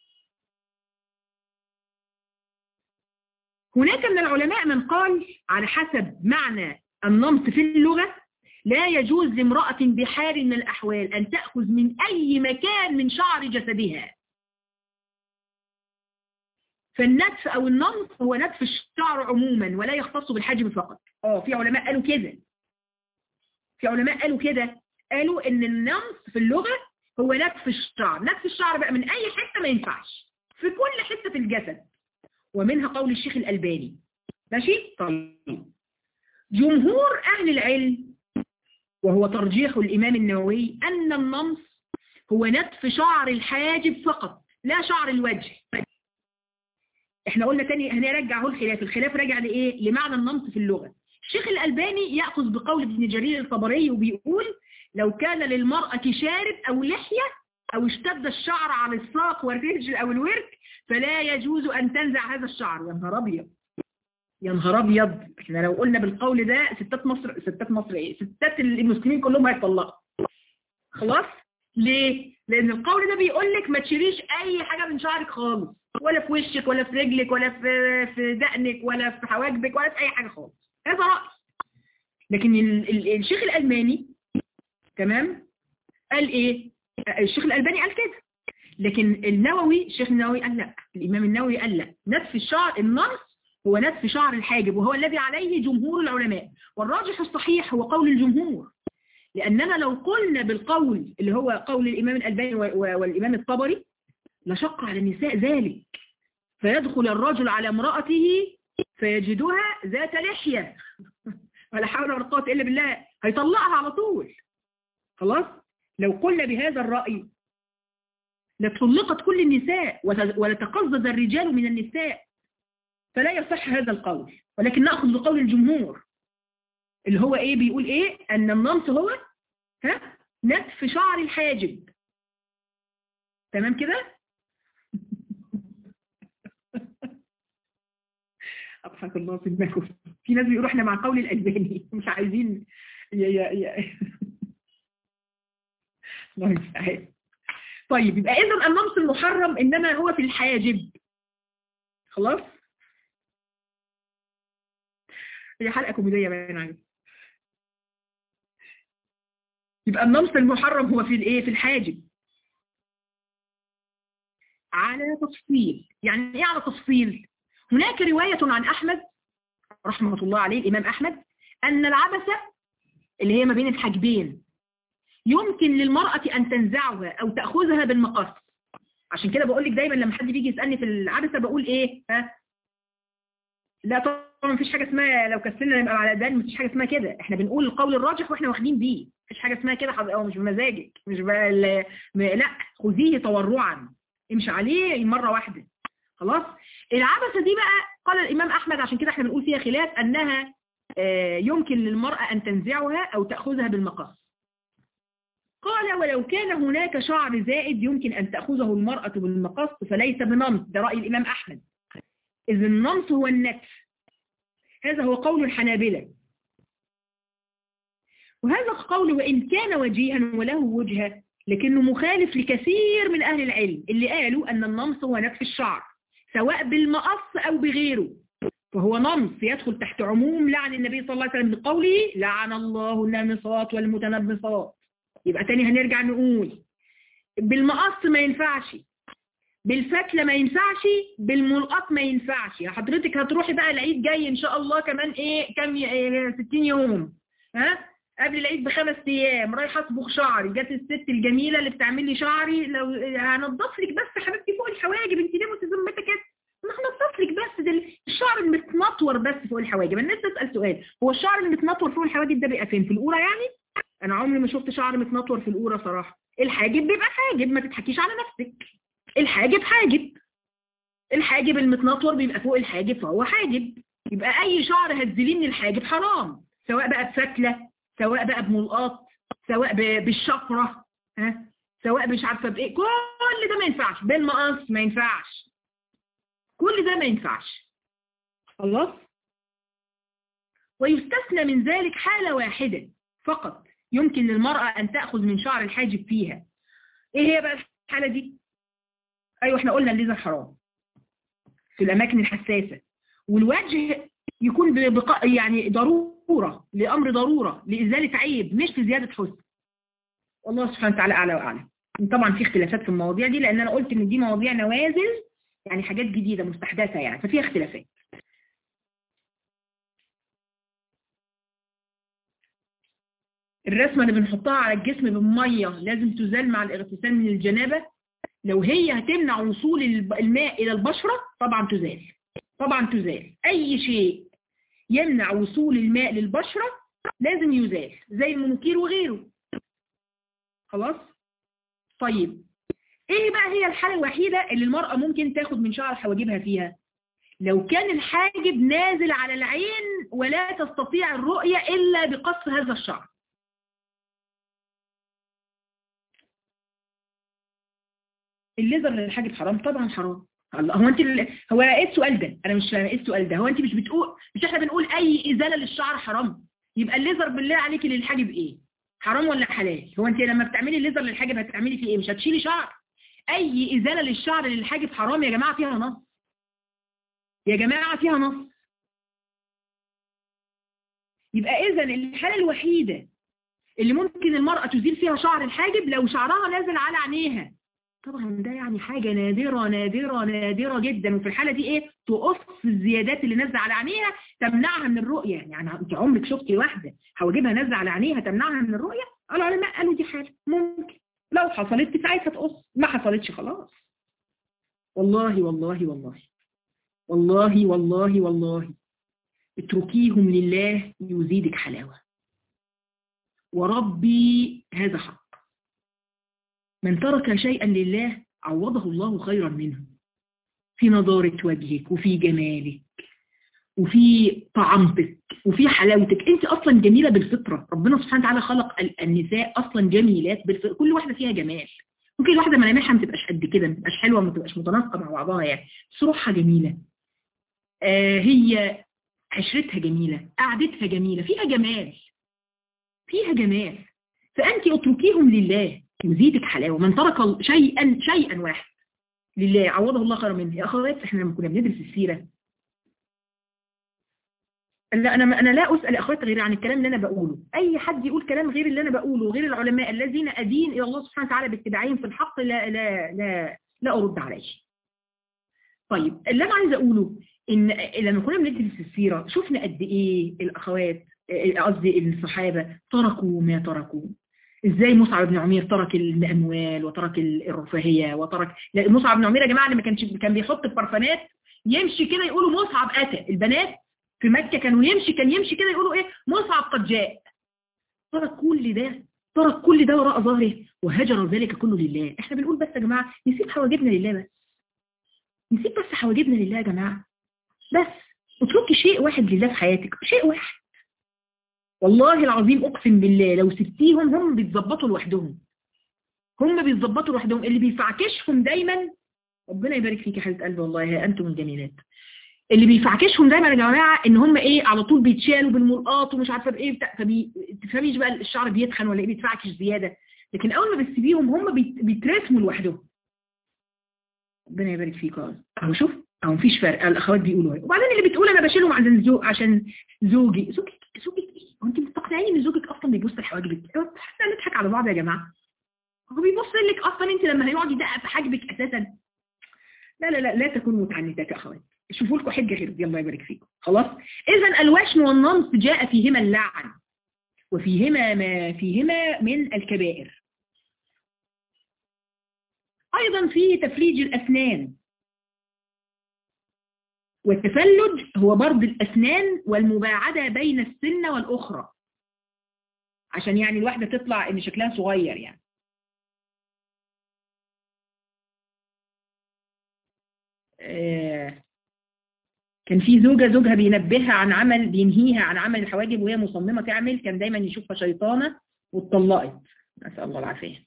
هناك من العلماء من قال على حسب معنى النمط في اللغة لا يجوز لامرأة بحال من الأحوال أن تأخذ من أي مكان من شعر جسدها فالنتف أو النمط هو نتف الشعر عموما ولا يختص بالحجم فقط اه في علماء قالوا كده في علماء قالوا كده قالوا ان النمط في اللغة هو نتف الشعر نتف الشعر بقى من أي حتة ما ينفعش في كل حتة في الجسد ومنها قول الشيخ الألباني ماشي طيب جمهور أهل العلم وهو ترجيح الإمام النووي أن النمص هو نتف شعر الحاجب فقط لا شعر الوجه احنا قلنا تاني هنرجع هو الخلاف الخلاف راجع لإيه لمعنى النمص في اللغة الشيخ الألباني يأخذ بقول ابن جرير الطبري وبيقول لو كان للمرأة شارب أو لحية أو اشتد الشعر على الساق والرجل أو الورك فلا يجوز أن تنزع هذا الشعر يا نهار أبيض يا نهار أبيض احنا لو قلنا بالقول ده ستات مصر ستات مصر ايه ستات المسلمين كلهم هيطلقوا خلاص ليه لأن القول ده بيقول لك ما تشيليش أي حاجة من شعرك خالص ولا في وشك ولا في رجلك ولا في في دقنك ولا في حواجبك ولا في أي حاجة خالص هذا رأي لكن ال ال الشيخ الألماني تمام قال ايه الشيخ الألباني قال كده لكن النووي الشيخ النووي قال لا الإمام النووي قال لا نتف الشعر النص هو نتف شعر الحاجب وهو الذي عليه جمهور العلماء والراجح الصحيح هو قول الجمهور لأننا لو قلنا بالقول اللي هو قول الإمام الألباني والإمام الطبري لشق على النساء ذلك فيدخل الرجل على امرأته فيجدها ذات لحية ولا حول ولا قوة إلا بالله هيطلقها على طول خلاص لو قلنا بهذا الرأي لطلقت كل النساء ولتقزز الرجال من النساء فلا يصح هذا القول ولكن نأخذ بقول الجمهور اللي هو ايه بيقول ايه ان النمط هو ها نتف شعر الحاجب تمام كده اضحك الله في دماغه في ناس بيقولوا احنا مع قول الالباني مش عايزين يا يا يا الله يستعان طيب يبقى اذا النمط المحرم انما هو في الحاجب خلاص هي حلقه كوميديه باين عليها يبقى النمط المحرم هو في الايه في الحاجب على تفصيل يعني ايه على تفصيل هناك رواية عن أحمد رحمة الله عليه الإمام أحمد أن العبسة اللي هي ما بين الحاجبين يمكن للمرأة أن تنزعها أو تأخذها بالمقص عشان كده بقول لك دايما لما حد بيجي يسألني في العبسة بقول إيه ها لا طبعا مفيش حاجة اسمها لو كسلنا نبقى على دان مفيش حاجة اسمها كده احنا بنقول القول الراجح واحنا واخدين بيه مفيش حاجة اسمها كده او مش بمزاجك مش بقى لا خذيه تورعا امشي عليه مرة واحدة خلاص العبسة دي بقى قال الإمام أحمد عشان كده احنا بنقول فيها خلاف أنها يمكن للمرأة أن تنزعها أو تأخذها بالمقص قال ولو كان هناك شعر زائد يمكن أن تأخذه المرأة بالمقص فليس بنمط ده رأي الإمام أحمد إذ النمط هو النتف هذا هو قول الحنابلة وهذا القول وإن كان وجيها وله وجهة لكنه مخالف لكثير من أهل العلم اللي قالوا أن النمط هو نتف الشعر سواء بالمقص أو بغيره فهو نمص يدخل تحت عموم لعن النبي صلى الله عليه وسلم بقوله لعن الله النامصات والمتنمصات يبقى تاني هنرجع نقول بالمقص ما ينفعش بالفتلة ما ينفعش بالملقط ما ينفعش يا حضرتك هتروحي بقى العيد جاي ان شاء الله كمان ايه كام 60 يوم ها قبل العيد بخمس ايام رايحه اصبغ شعري جت الست الجميله اللي بتعمل لي شعري لو هنضف لك بس حبيبتي فوق الحواجب انت ليه متزمتك كده ما هنضف لك بس ده الشعر المتنطور بس فوق الحواجب الناس تسال سؤال هو الشعر المتنطور فوق الحواجب ده بيبقى فين في القوره يعني انا عمري ما شفت شعر متنطور في القوره صراحه الحاجب بيبقى حاجب ما تضحكيش على نفسك الحاجب حاجب الحاجب المتنطور بيبقى فوق الحاجب فهو حاجب يبقى اي شعر هتزيليه من الحاجب حرام سواء بقى بفتله سواء بقى بملقاط سواء بالشفرة ها سواء مش عارفة بايه كل ده ما ينفعش بالمقص ما ينفعش كل ده ما ينفعش خلاص ويستثنى من ذلك حالة واحدة فقط يمكن للمرأة أن تأخذ من شعر الحاجب فيها ايه هي بقى الحالة دي ايوه احنا قلنا الليزر حرام في الأماكن الحساسة والوجه يكون بقى يعني ضرورة لأمر ضرورة لإزالة عيب مش لزيادة حسن والله سبحانه وتعالى أعلى وأعلى طبعا في اختلافات في المواضيع دي لأن أنا قلت إن دي مواضيع نوازل يعني حاجات جديدة مستحدثة يعني ففيها اختلافات الرسمة اللي بنحطها على الجسم بالمية لازم تزال مع الاغتسال من الجنابة لو هي هتمنع وصول الماء إلى البشرة طبعا تزال طبعا تزال أي شيء يمنع وصول الماء للبشرة لازم يزال زي المنكير وغيره خلاص طيب ايه بقى هي الحالة الوحيدة اللي المرأة ممكن تاخد من شعر حواجبها فيها لو كان الحاجب نازل على العين ولا تستطيع الرؤية إلا بقص هذا الشعر الليزر للحاجب حرام طبعا حرام الله هو انت ال... هو ايه السؤال ده انا مش فاهمه ايه السؤال ده هو انت مش بتقول مش احنا بنقول اي ازاله للشعر حرام يبقى الليزر بالله عليكي للحاجب ايه حرام ولا حلال هو انت لما بتعملي الليزر للحاجب هتعملي فيه ايه مش هتشيلي شعر اي ازاله للشعر للحاجب حرام يا جماعه فيها نص يا جماعه فيها نص يبقى اذا الحاله الوحيده اللي ممكن المرأة تزيل فيها شعر الحاجب لو شعرها نازل على عينيها طبعا ده يعني حاجة نادرة نادرة نادرة جدا وفي الحالة دي ايه تقص الزيادات اللي نازله على عينيها تمنعها من الرؤية يعني انت عمرك شفتي واحدة حواجبها نازله على عينيها تمنعها من الرؤية العلماء قالوا دي حالة ممكن لو حصلت ساعتها تقص ما حصلتش خلاص والله والله والله والله والله والله اتركيهم لله يزيدك حلاوة وربي هذا حق من ترك شيئا لله عوضه الله خيرا منه في نضارة وجهك وفي جمالك وفي طعمتك وفي حلاوتك انت اصلا جميلة بالفطرة ربنا سبحانه وتعالى خلق النساء اصلا جميلات بالفطرة كل واحدة فيها جمال ممكن الواحدة ملامحها ما تبقاش قد كده ما تبقاش حلوة ما تبقاش متناسقة مع بعضها يعني بس روحها جميلة آه هي عشرتها جميلة قعدتها جميلة فيها جمال فيها جمال فأنت اتركيهم لله يزيدك حلاوة من ترك شيئا شيئا واحد لله عوضه الله خيرا منه يا أخوات احنا لما كنا بندرس السيرة لا أنا أنا لا أسأل أخوات غير عن الكلام اللي أنا بقوله أي حد يقول كلام غير اللي أنا بقوله غير العلماء الذين أدين إلى الله سبحانه وتعالى باتباعهم في الحق لا لا لا لا أرد عليه طيب اللي أنا عايزة أقوله إن لما كنا بندرس السيرة شفنا قد إيه الأخوات قصدي الصحابة تركوا ما تركوا ازاي مصعب بن عمير ترك الاموال وترك الرفاهيه وترك مصعب بن عمير يا جماعه لما كان كان بيحط البرفانات يمشي كده يقولوا مصعب اتى البنات في مكه كانوا يمشي كان يمشي كده يقولوا ايه مصعب قد جاء ترك كل ده ترك كل ده وراء ظهره وهجر ذلك كله لله احنا بنقول بس يا جماعه نسيب حواجبنا لله بس نسيب بس حواجبنا لله يا جماعه بس اتركي شيء واحد لله في حياتك شيء واحد والله العظيم اقسم بالله لو سبتيهم هم بيتظبطوا لوحدهم هم بيتظبطوا لوحدهم اللي بيفعكشهم دايما ربنا يبارك فيك يا حبيبه قلبي والله يا انتم الجميلات اللي بيفعكشهم دايما يا جماعه ان هم ايه على طول بيتشالوا بالملقاط ومش عارفه بايه بتاع فبي تفهميش بقى الشعر بيتخن ولا ايه بيتفعكش زياده لكن اول ما بتسيبيهم هم بيترسموا لوحدهم ربنا يبارك فيك اهو شوف اهو مفيش فرق الاخوات بيقولوا اهي وبعدين اللي بتقول انا بشيلهم عشان زوج عشان زوجي زوجك زوجك ايه وانت مستقنعين ان زوجك اصلا بيبص لحواجبك احنا نضحك على بعض يا جماعه هو بيبص لك اصلا انت لما هيقعد يدقق في حاجبك اساسا لا لا لا لا تكونوا متعنتات يا اخوات شوفوا لكم حجه غير دي الله يبارك فيكم خلاص اذا الوشم والنمط جاء فيهما اللعن وفيهما ما فيهما من الكبائر ايضا في تفريج الاسنان والتفلج هو برد الأسنان والمباعدة بين السنة والأخرى عشان يعني الواحدة تطلع ان شكلها صغير يعني آه كان في زوجة زوجها بينبهها عن عمل بينهيها عن عمل الحواجب وهي مصممة تعمل كان دايما يشوفها شيطانة واتطلقت نسأل الله العافية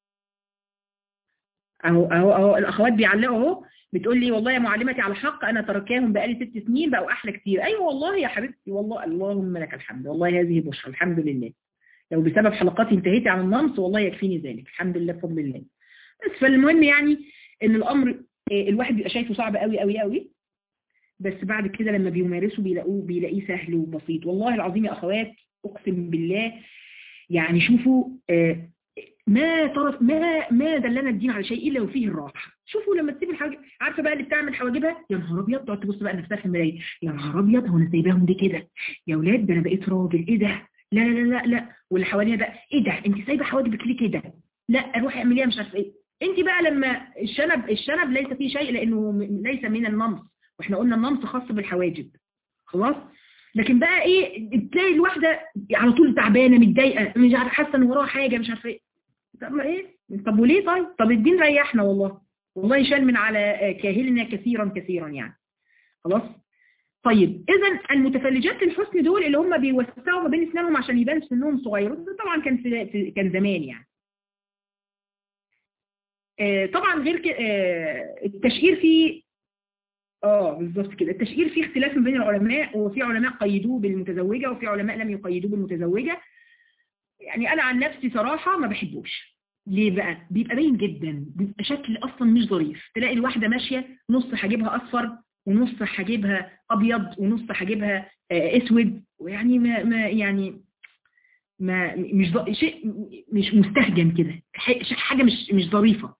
اهو اهو اهو الاخوات بيعلقوا اهو بتقول لي والله يا معلمتي على حق انا تركاهم بقالي ست سنين بقوا احلى كتير ايوه والله يا حبيبتي والله اللهم لك الحمد والله هذه بشرى الحمد لله لو بسبب حلقاتي انتهيتي عن النمص والله يكفيني ذلك الحمد لله بفضل الله بس فالمهم يعني ان الامر الواحد بيبقى شايفه صعب قوي قوي قوي بس بعد كده لما بيمارسوا بيلاقوه بيلاقيه سهل وبسيط والله العظيم يا اخوات اقسم بالله يعني شوفوا ما طرف ما ما دلنا الدين على شيء الا وفيه الراحه شوفوا لما تسيب الحاجه عارفه بقى اللي بتعمل حواجبها يا نهار ابيض تقعد تبص بقى نفسها في المرايه يا نهار ابيض هو انا سايباهم دي كده يا اولاد ده انا بقيت راجل ايه ده لا لا لا لا واللي حواليها بقى ايه ده انت سايبه حواجبك ليه كده لا روحي اعمليها مش عارفه ايه انت بقى لما الشنب الشنب ليس فيه شيء لانه ليس من النمص واحنا قلنا النمص خاص بالحواجب خلاص لكن بقى ايه تلاقي الواحده على طول تعبانه متضايقه مش عارفه حاسه ان وراها حاجه مش عارفه ايه طب ايه طب وليه طيب طب الدين ريحنا والله والله شال من على كاهلنا كثيرا كثيرا يعني خلاص طيب اذا المتفلجات الحسن دول اللي هم بيوسعوا ما بين اسنانهم عشان يبان سنهم صغير طبعا كان في كان زمان يعني آه طبعا غير كده آه التشقير فيه اه بالظبط كده التشقير فيه اختلاف بين العلماء وفي علماء قيدوه بالمتزوجه وفي علماء لم يقيدوه بالمتزوجه يعني انا عن نفسي صراحه ما بحبوش ليه بقى بيبقى باين جدا بيبقى شكل اصلا مش ظريف تلاقي الواحده ماشيه نص حاجبها اصفر ونص حاجبها ابيض ونص حاجبها اسود ويعني ما, ما يعني ما مش شيء مش مستهجن كده حاجه مش مش ظريفه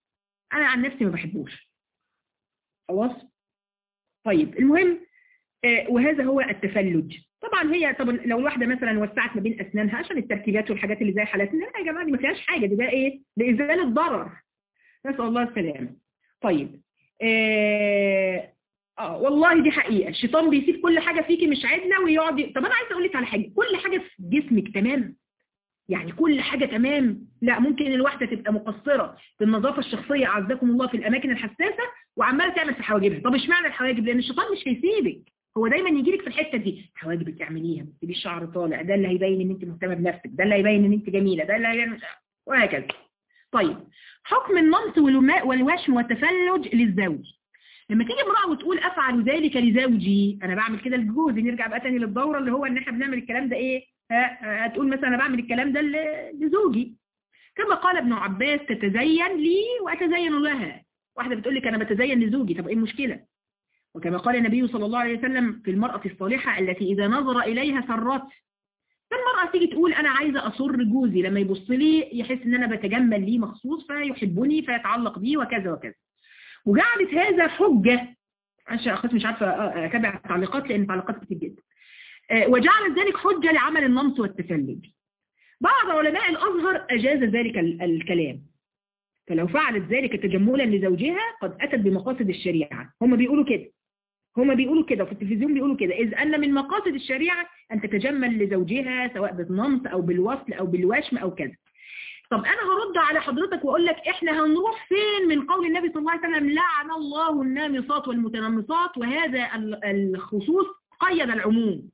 انا عن نفسي ما بحبوش خلاص طيب المهم آه، وهذا هو التفلج طبعا هي طب لو الواحده مثلا وسعت ما بين اسنانها عشان التركيبات والحاجات اللي زي حالاتنا لا يا جماعه دي ما فيهاش حاجه دي ده ايه لازاله ضرر نسال الله السلامه طيب اه, آه والله دي حقيقه الشيطان بيسيب كل حاجه فيكي مش عدله ويقعد ي- طب انا عايزه اقول لك على حاجه كل حاجه في جسمك تمام يعني كل حاجة تمام لا ممكن الواحدة تبقى مقصرة في النظافة الشخصية أعزكم الله في الأماكن الحساسة وعمالة تعمل في حواجبها طب اشمعنى الحواجب لأن الشيطان مش هيسيبك هو دايما يجي لك في الحتة دي حواجبك تعمليها ما تسيبيش شعر طالع ده اللي هيبين ان انت مهتمة بنفسك ده اللي هيبين ان انت جميلة ده اللي هيبين وهكذا طيب حكم النمط والوما- والوشم والتفلج للزوج لما تيجي امرأة وتقول أفعل ذلك لزوجي أنا بعمل كده لجوزي نرجع بقى تاني للدورة اللي هو إن إحنا بنعمل الكلام ده إيه ها- هتقول مثلا أنا بعمل الكلام ده ل- لزوجي كما قال ابن عباس تتزين لي وأتزين لها واحدة بتقول لك أنا بتزين لزوجي طب إيه المشكلة وكما قال النبي صلى الله عليه وسلم في المرأة الصالحة التي إذا نظر إليها سرت فالمرأة تيجي تقول أنا عايزة أسر جوزي لما يبص لي يحس إن أنا بتجمل ليه مخصوص فيحبني فيتعلق بي وكذا وكذا وجعلت هذا حجة عشان أخذت مش عارفة أتابع التعليقات لأن التعليقات كتير جدا آه، وجعلت ذلك حجة لعمل النمط والتفلج بعض علماء الأزهر أجاز ذلك ال- الكلام فلو فعلت ذلك تجملا لزوجها قد أتت بمقاصد الشريعة هم بيقولوا كده هم بيقولوا كده وفي التلفزيون بيقولوا كده إذ أن من مقاصد الشريعة أن تتجمل لزوجها سواء بالنمط أو بالوصل أو بالوشم أو كذا طب أنا هرد على حضرتك وأقول لك إحنا هنروح فين من قول النبي صلى الله عليه وسلم لعن الله النامصات والمتنمصات وهذا ال- الخصوص قيد العموم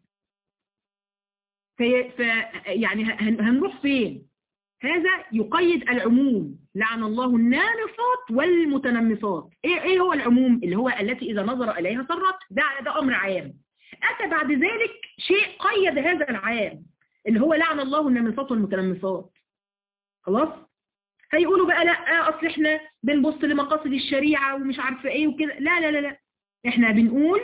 في في يعني هن- هنروح فين هذا يقيد العموم لعن الله النامصات والمتنمصات ايه ايه هو العموم اللي هو التي اذا نظر اليها سرت ده ده امر عام اتى بعد ذلك شيء قيد هذا العام اللي هو لعن الله النامصات والمتنمصات خلاص هيقولوا بقى لا اصل احنا بنبص لمقاصد الشريعه ومش عارفه ايه وكده لا لا لا لا احنا بنقول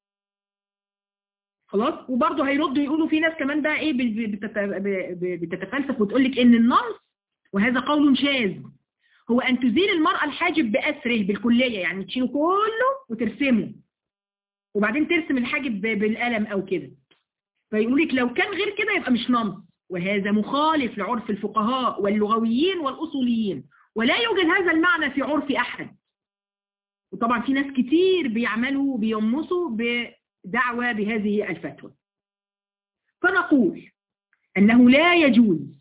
خلاص وبرضه هيردوا يقولوا في ناس كمان بقى ايه بت- بتت- ب- بتتفلسف وتقول لك ان النص وهذا قول شاذ هو ان تزيل المرأة الحاجب بأسره بالكلية يعني تشيله كله وترسمه وبعدين ترسم الحاجب ب- بالقلم او كده فيقولوا لك لو كان غير كده يبقى مش نص وهذا مخالف لعرف الفقهاء واللغويين والأصوليين ولا يوجد هذا المعنى في عرف أحد وطبعا في ناس كتير بيعملوا بيمصوا بدعوة بهذه الفتوى فنقول أنه لا يجوز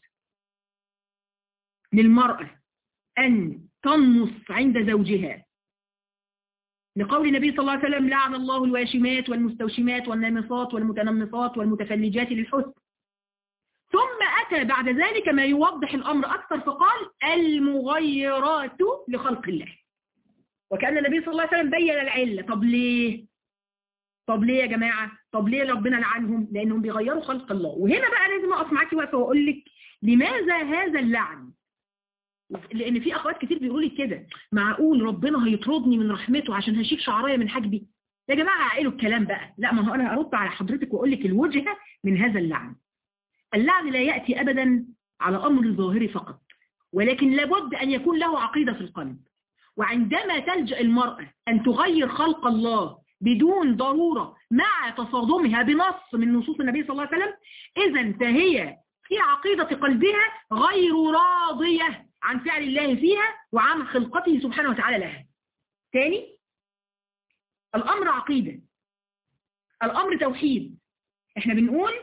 للمرأة أن تنص عند زوجها لقول النبي صلى الله عليه وسلم لعن الله الواشمات والمستوشمات والنامصات والمتنمصات والمتفلجات للحسن ثم أتى بعد ذلك ما يوضح الأمر أكثر فقال المغيرات لخلق الله وكأن النبي صلى الله عليه وسلم بين العلة طب ليه طب ليه يا جماعة طب ليه ربنا لعنهم لأنهم بيغيروا خلق الله وهنا بقى لازم أقف معاكي وقفة وأقول لك لماذا هذا اللعن لأن في أخوات كتير بيقولوا لي كده معقول ربنا هيطردني من رحمته عشان هشيل شعرايه من حاجبي يا جماعة عقلوا الكلام بقى لا ما هو أنا أرد على حضرتك وأقول لك الوجهة من هذا اللعن اللعن لا يأتي أبدا على أمر ظاهري فقط ولكن لابد أن يكون له عقيدة في القلب وعندما تلجأ المرأة أن تغير خلق الله بدون ضرورة مع تصادمها بنص من نصوص النبي صلى الله عليه وسلم إذا فهي في عقيدة قلبها غير راضية عن فعل الله فيها وعن خلقته سبحانه وتعالى لها تاني الأمر عقيدة الأمر توحيد احنا بنقول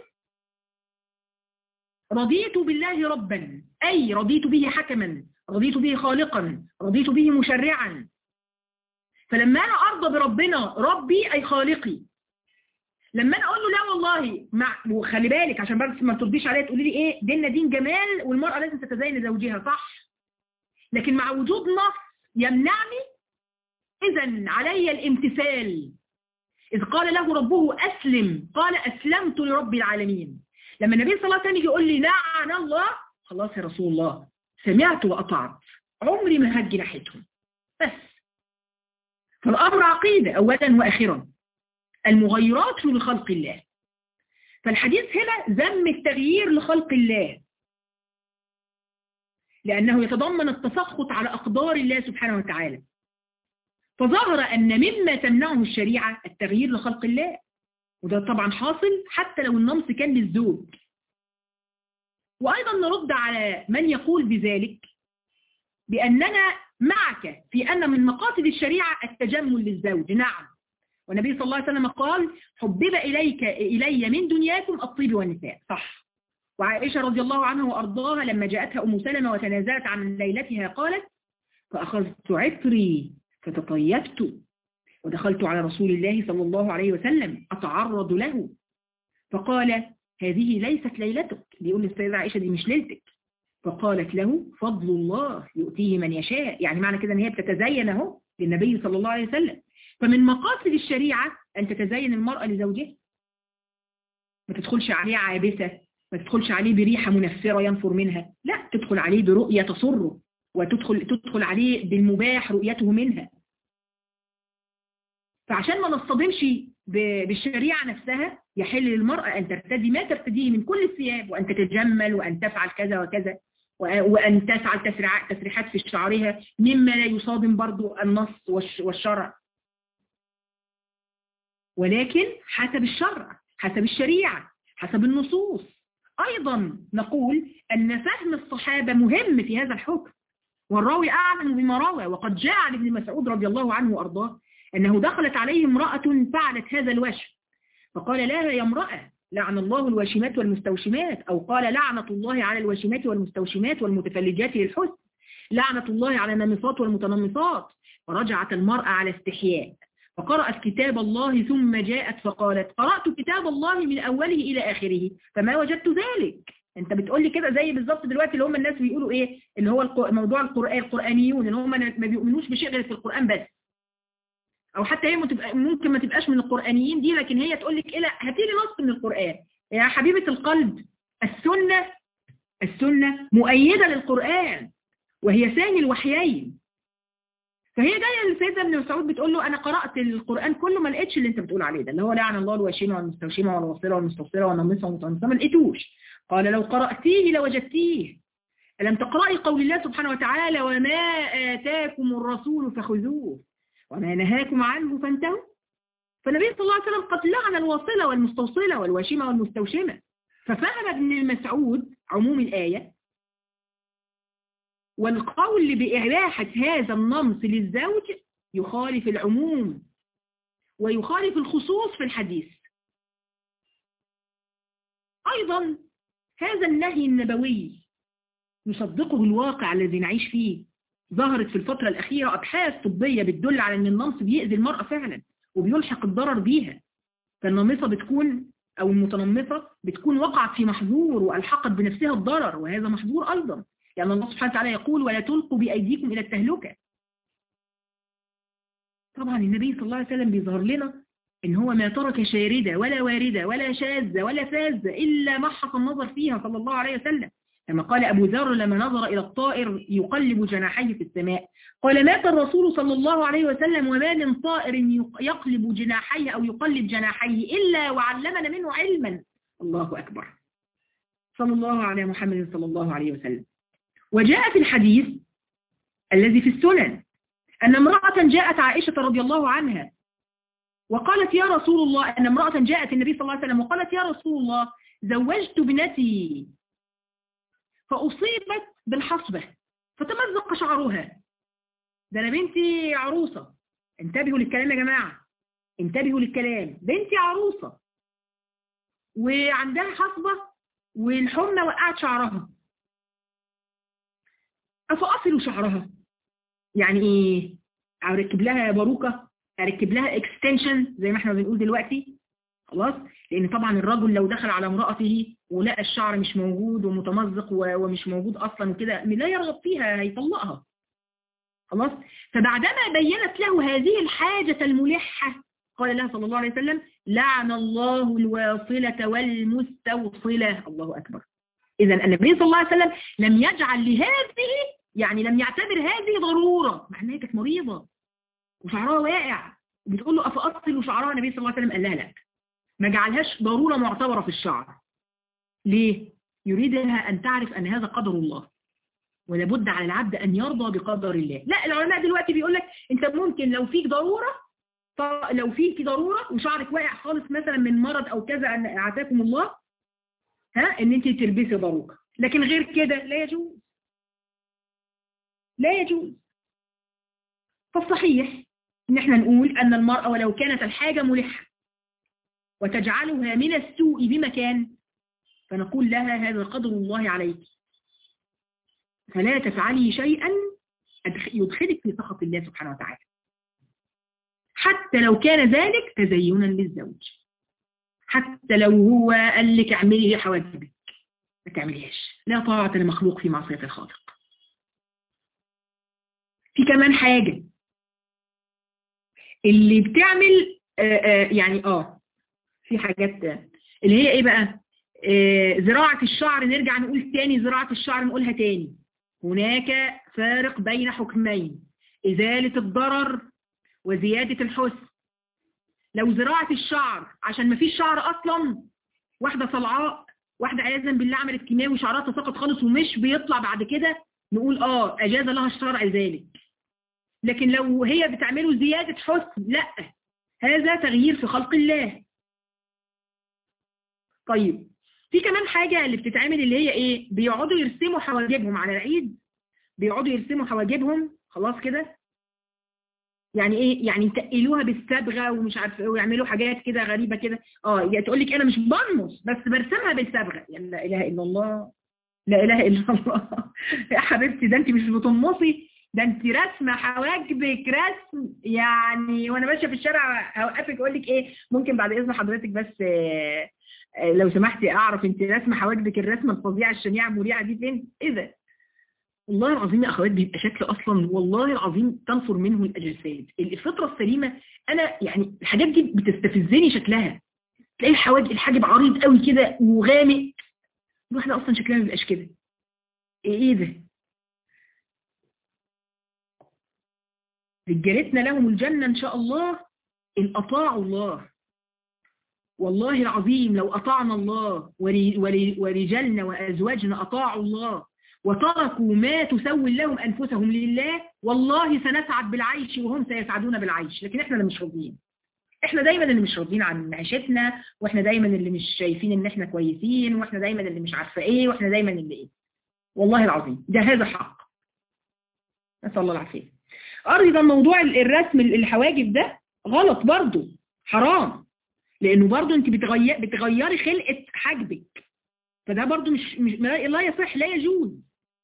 رضيت بالله ربا أي رضيت به حكما رضيت به خالقا رضيت به مشرعا فلما أنا أرضى بربنا ربي أي خالقي لما أنا أقول له لا والله مع وخلي بالك عشان بس ما ترديش عليا تقولي لي إيه ديننا دين جمال والمرأة لازم تتزين لزوجها صح لكن مع وجود نص يمنعني إذا علي الامتثال إذ قال له ربه أسلم قال أسلمت لرب العالمين لما النبي صلى الله عليه وسلم يقول لي لعن الله خلاص يا رسول الله سمعت وأطعت عمري ما هجي ناحيتهم بس فالأمر عقيدة أولا وآخرا المغيرات لخلق الله فالحديث هنا ذم التغيير لخلق الله لأنه يتضمن التسخط على أقدار الله سبحانه وتعالى فظهر أن مما تمنعه الشريعة التغيير لخلق الله وده طبعا حاصل حتى لو النمص كان للزوج وأيضا نرد على من يقول بذلك بأننا معك في أن من مقاصد الشريعة التجمل للزوج نعم والنبي صلى الله عليه وسلم قال حبب إليك إلي من دنياكم الطيب والنساء صح وعائشة رضي الله عنها وأرضاها لما جاءتها أم سلمة وتنازلت عن ليلتها قالت فأخذت عطري فتطيبت ودخلت على رسول الله صلى الله عليه وسلم أتعرض له فقال هذه ليست ليلتك بيقول للسيدة عائشة دي مش ليلتك فقالت له فضل الله يؤتيه من يشاء يعني معنى كده ان هي بتتزين اهو للنبي صلى الله عليه وسلم فمن مقاصد الشريعة أن تتزين المرأة لزوجها ما تدخلش عليه عابسة ما تدخلش عليه بريحة منفرة ينفر منها لا تدخل عليه برؤية تسره وتدخل تدخل عليه بالمباح رؤيته منها فعشان ما نصطدمش بالشريعة نفسها يحل للمرأة أن ترتدي ما ترتديه من كل الثياب وأن تتجمل وأن تفعل كذا وكذا وأن تفعل تسريحات في شعرها مما لا يصادم برضو النص والشرع ولكن حسب الشرع حسب الشريعة حسب النصوص أيضا نقول أن فهم الصحابة مهم في هذا الحكم والراوي أعلم بما روى وقد جاء عن ابن مسعود رضي الله عنه وأرضاه أنه دخلت عليه امرأة فعلت هذا الوشم فقال لها يا امرأة لعن الله الواشمات والمستوشمات أو قال لعنة الله على الواشمات والمستوشمات والمتفلجات للحسن لعنة الله على النمصات والمتنمصات فرجعت المرأة على استحياء فقرأت كتاب الله ثم جاءت فقالت قرأت كتاب الله من أوله إلى آخره فما وجدت ذلك انت بتقول لي كده زي بالظبط دلوقتي اللي هم الناس بيقولوا ايه اللي هو موضوع القرآن القرآنيون اللي هم ما بيؤمنوش بشيء غير في القرآن بس او حتى هي ممكن ما تبقاش من القرآنيين دي لكن هي تقول لك ايه لا هاتي لي نص من القرآن يا حبيبة القلب السنة السنة مؤيدة للقرآن وهي ثاني الوحيين فهي جايه لسيدنا ابن مسعود بتقول له انا قرات القران كله ما لقيتش اللي انت بتقول عليه ده اللي هو لعن الله الواشمه والمستوشمه والواصله والمستغفره والنمصه والمتنمصه ما لقيتوش قال لو قراتيه لوجدتيه ألم تقرأي قول الله سبحانه وتعالى وما آتاكم الرسول فخذوه وما نهاكم عنه فانتهوا فالنبي صلى الله عليه وسلم قد لعن الواصلة والمستوصلة والواشمة والمستوشمة ففهم ابن مسعود عموم الآية والقول بإباحة هذا النمص للزوج يخالف العموم ويخالف الخصوص في الحديث أيضا هذا النهي النبوي يصدقه الواقع الذي نعيش فيه ظهرت في الفترة الأخيرة أبحاث طبية بتدل على أن النمص بيأذي المرأة فعلا وبيلحق الضرر بيها فالنمصة بتكون أو المتنمصة بتكون وقعت في محظور وألحقت بنفسها الضرر وهذا محظور أيضا لأن الله سبحانه وتعالى يقول ولا تلقوا بأيديكم إلى التهلكة طبعا النبي صلى الله عليه وسلم بيظهر لنا إن هو ما ترك شاردة ولا واردة ولا شاذة ولا فاذة إلا محط النظر فيها صلى الله عليه وسلم كما قال أبو ذر لما نظر إلى الطائر يقلب جناحيه في السماء قال مات الرسول صلى الله عليه وسلم وما من طائر يقلب جناحيه أو يقلب جناحيه إلا وعلمنا منه علما الله أكبر صلى الله على محمد صلى الله عليه وسلم وجاء في الحديث الذي في السنن أن امرأة جاءت عائشة رضي الله عنها وقالت يا رسول الله أن امرأة جاءت النبي صلى الله عليه وسلم وقالت يا رسول الله زوجت ابنتي فأصيبت بالحصبة فتمزق شعرها ده أنا بنتي عروسة انتبهوا للكلام يا جماعة انتبهوا للكلام بنتي عروسة وعندها حصبة والحمى وقعت شعرها أفأصل شعرها يعني ايه اركب لها باروكة اركب لها اكستنشن زي ما احنا بنقول دلوقتي خلاص لان طبعا الرجل لو دخل على امرأته ولقى الشعر مش موجود ومتمزق ومش موجود اصلا وكده لا يرغب فيها هيطلقها خلاص فبعدما بينت له هذه الحاجة الملحة قال لها صلى الله عليه وسلم لعن الله الواصلة والمستوصلة الله أكبر إذا النبي صلى الله عليه وسلم لم يجعل لهذه يعني لم يعتبر هذه ضرورة مع أنها كانت مريضة وشعرها واقع بتقول له أفأصل شعرها النبي صلى الله عليه وسلم قال لها لا ما جعلهاش ضرورة معتبرة في الشعر ليه؟ يريدها أن تعرف أن هذا قدر الله ولابد على العبد أن يرضى بقدر الله لا العلماء دلوقتي بيقول لك أنت ممكن لو فيك ضرورة لو فيك ضرورة وشعرك واقع خالص مثلا من مرض أو كذا عافاكم الله ها ان انت تلبسي ضروكة لكن غير كده لا يجوز لا يجوز فالصحيح ان احنا نقول ان المرأة ولو كانت الحاجة ملحة وتجعلها من السوء بمكان فنقول لها هذا قدر الله عليك فلا تفعلي شيئا يدخلك في سخط الله سبحانه وتعالى حتى لو كان ذلك تزينا للزوج حتى لو هو قال لك اعملي حواجبك ما تعمليهاش لا طاعة لمخلوق في معصية الخالق في كمان حاجة اللي بتعمل آآ آآ يعني اه في حاجات اللي هي ايه بقى زراعة الشعر نرجع نقول تاني زراعة الشعر نقولها تاني هناك فارق بين حكمين إزالة الضرر وزيادة الحسن لو زراعة الشعر عشان ما فيش شعر أصلا واحدة صلعاء واحدة عياذا بالله عملت كيماوي شعرها تساقط خالص ومش بيطلع بعد كده نقول اه أجاز لها الشرع ذلك لكن لو هي بتعمله زيادة حسن لا هذا تغيير في خلق الله طيب في كمان حاجة اللي بتتعمل اللي هي ايه بيقعدوا يرسموا حواجبهم على العيد بيقعدوا يرسموا حواجبهم خلاص كده يعني ايه يعني يتقلوها بالصبغه ومش عارف ايه ويعملوا حاجات كده غريبه كده اه يعني تقول لك انا مش بنمص بس برسمها بالصبغه يعني لا اله الا الله لا اله الا الله يا حبيبتي ده انت مش بتنمصي ده انت رسمه حواجبك رسم يعني وانا ماشيه في الشارع اوقفك اقول لك ايه ممكن بعد اذن حضرتك بس آه لو سمحتي اعرف انت رسمه حواجبك الرسمه الفظيعه الشنيعه المريعه دي فين ايه ده والله العظيم يا اخوات بيبقى شكل اصلا والله العظيم تنفر منه الاجساد الفطره السليمه انا يعني الحاجات دي بتستفزني شكلها تلاقي الحواجب الحاجب عريض قوي كده وغامق الواحده اصلا شكلها ما بيبقاش كده ايه ده رجالتنا لهم الجنه ان شاء الله ان اطاعوا الله والله العظيم لو اطعنا الله ورجالنا وازواجنا اطاعوا الله وتركوا ما تسول لهم أنفسهم لله والله سنسعد بالعيش وهم سيسعدون بالعيش لكن احنا اللي مش راضيين احنا دايما اللي مش راضيين عن معيشتنا واحنا دايما اللي مش شايفين ان احنا كويسين واحنا دايما اللي مش عارفه ايه واحنا دايما اللي ايه والله العظيم ده هذا حق نسال الله العافيه ايضا موضوع الرسم الحواجب ده غلط برضو حرام لانه برضو انت بتغير بتغيري خلقه حاجبك فده برضو مش, مش لا يصح لا يجوز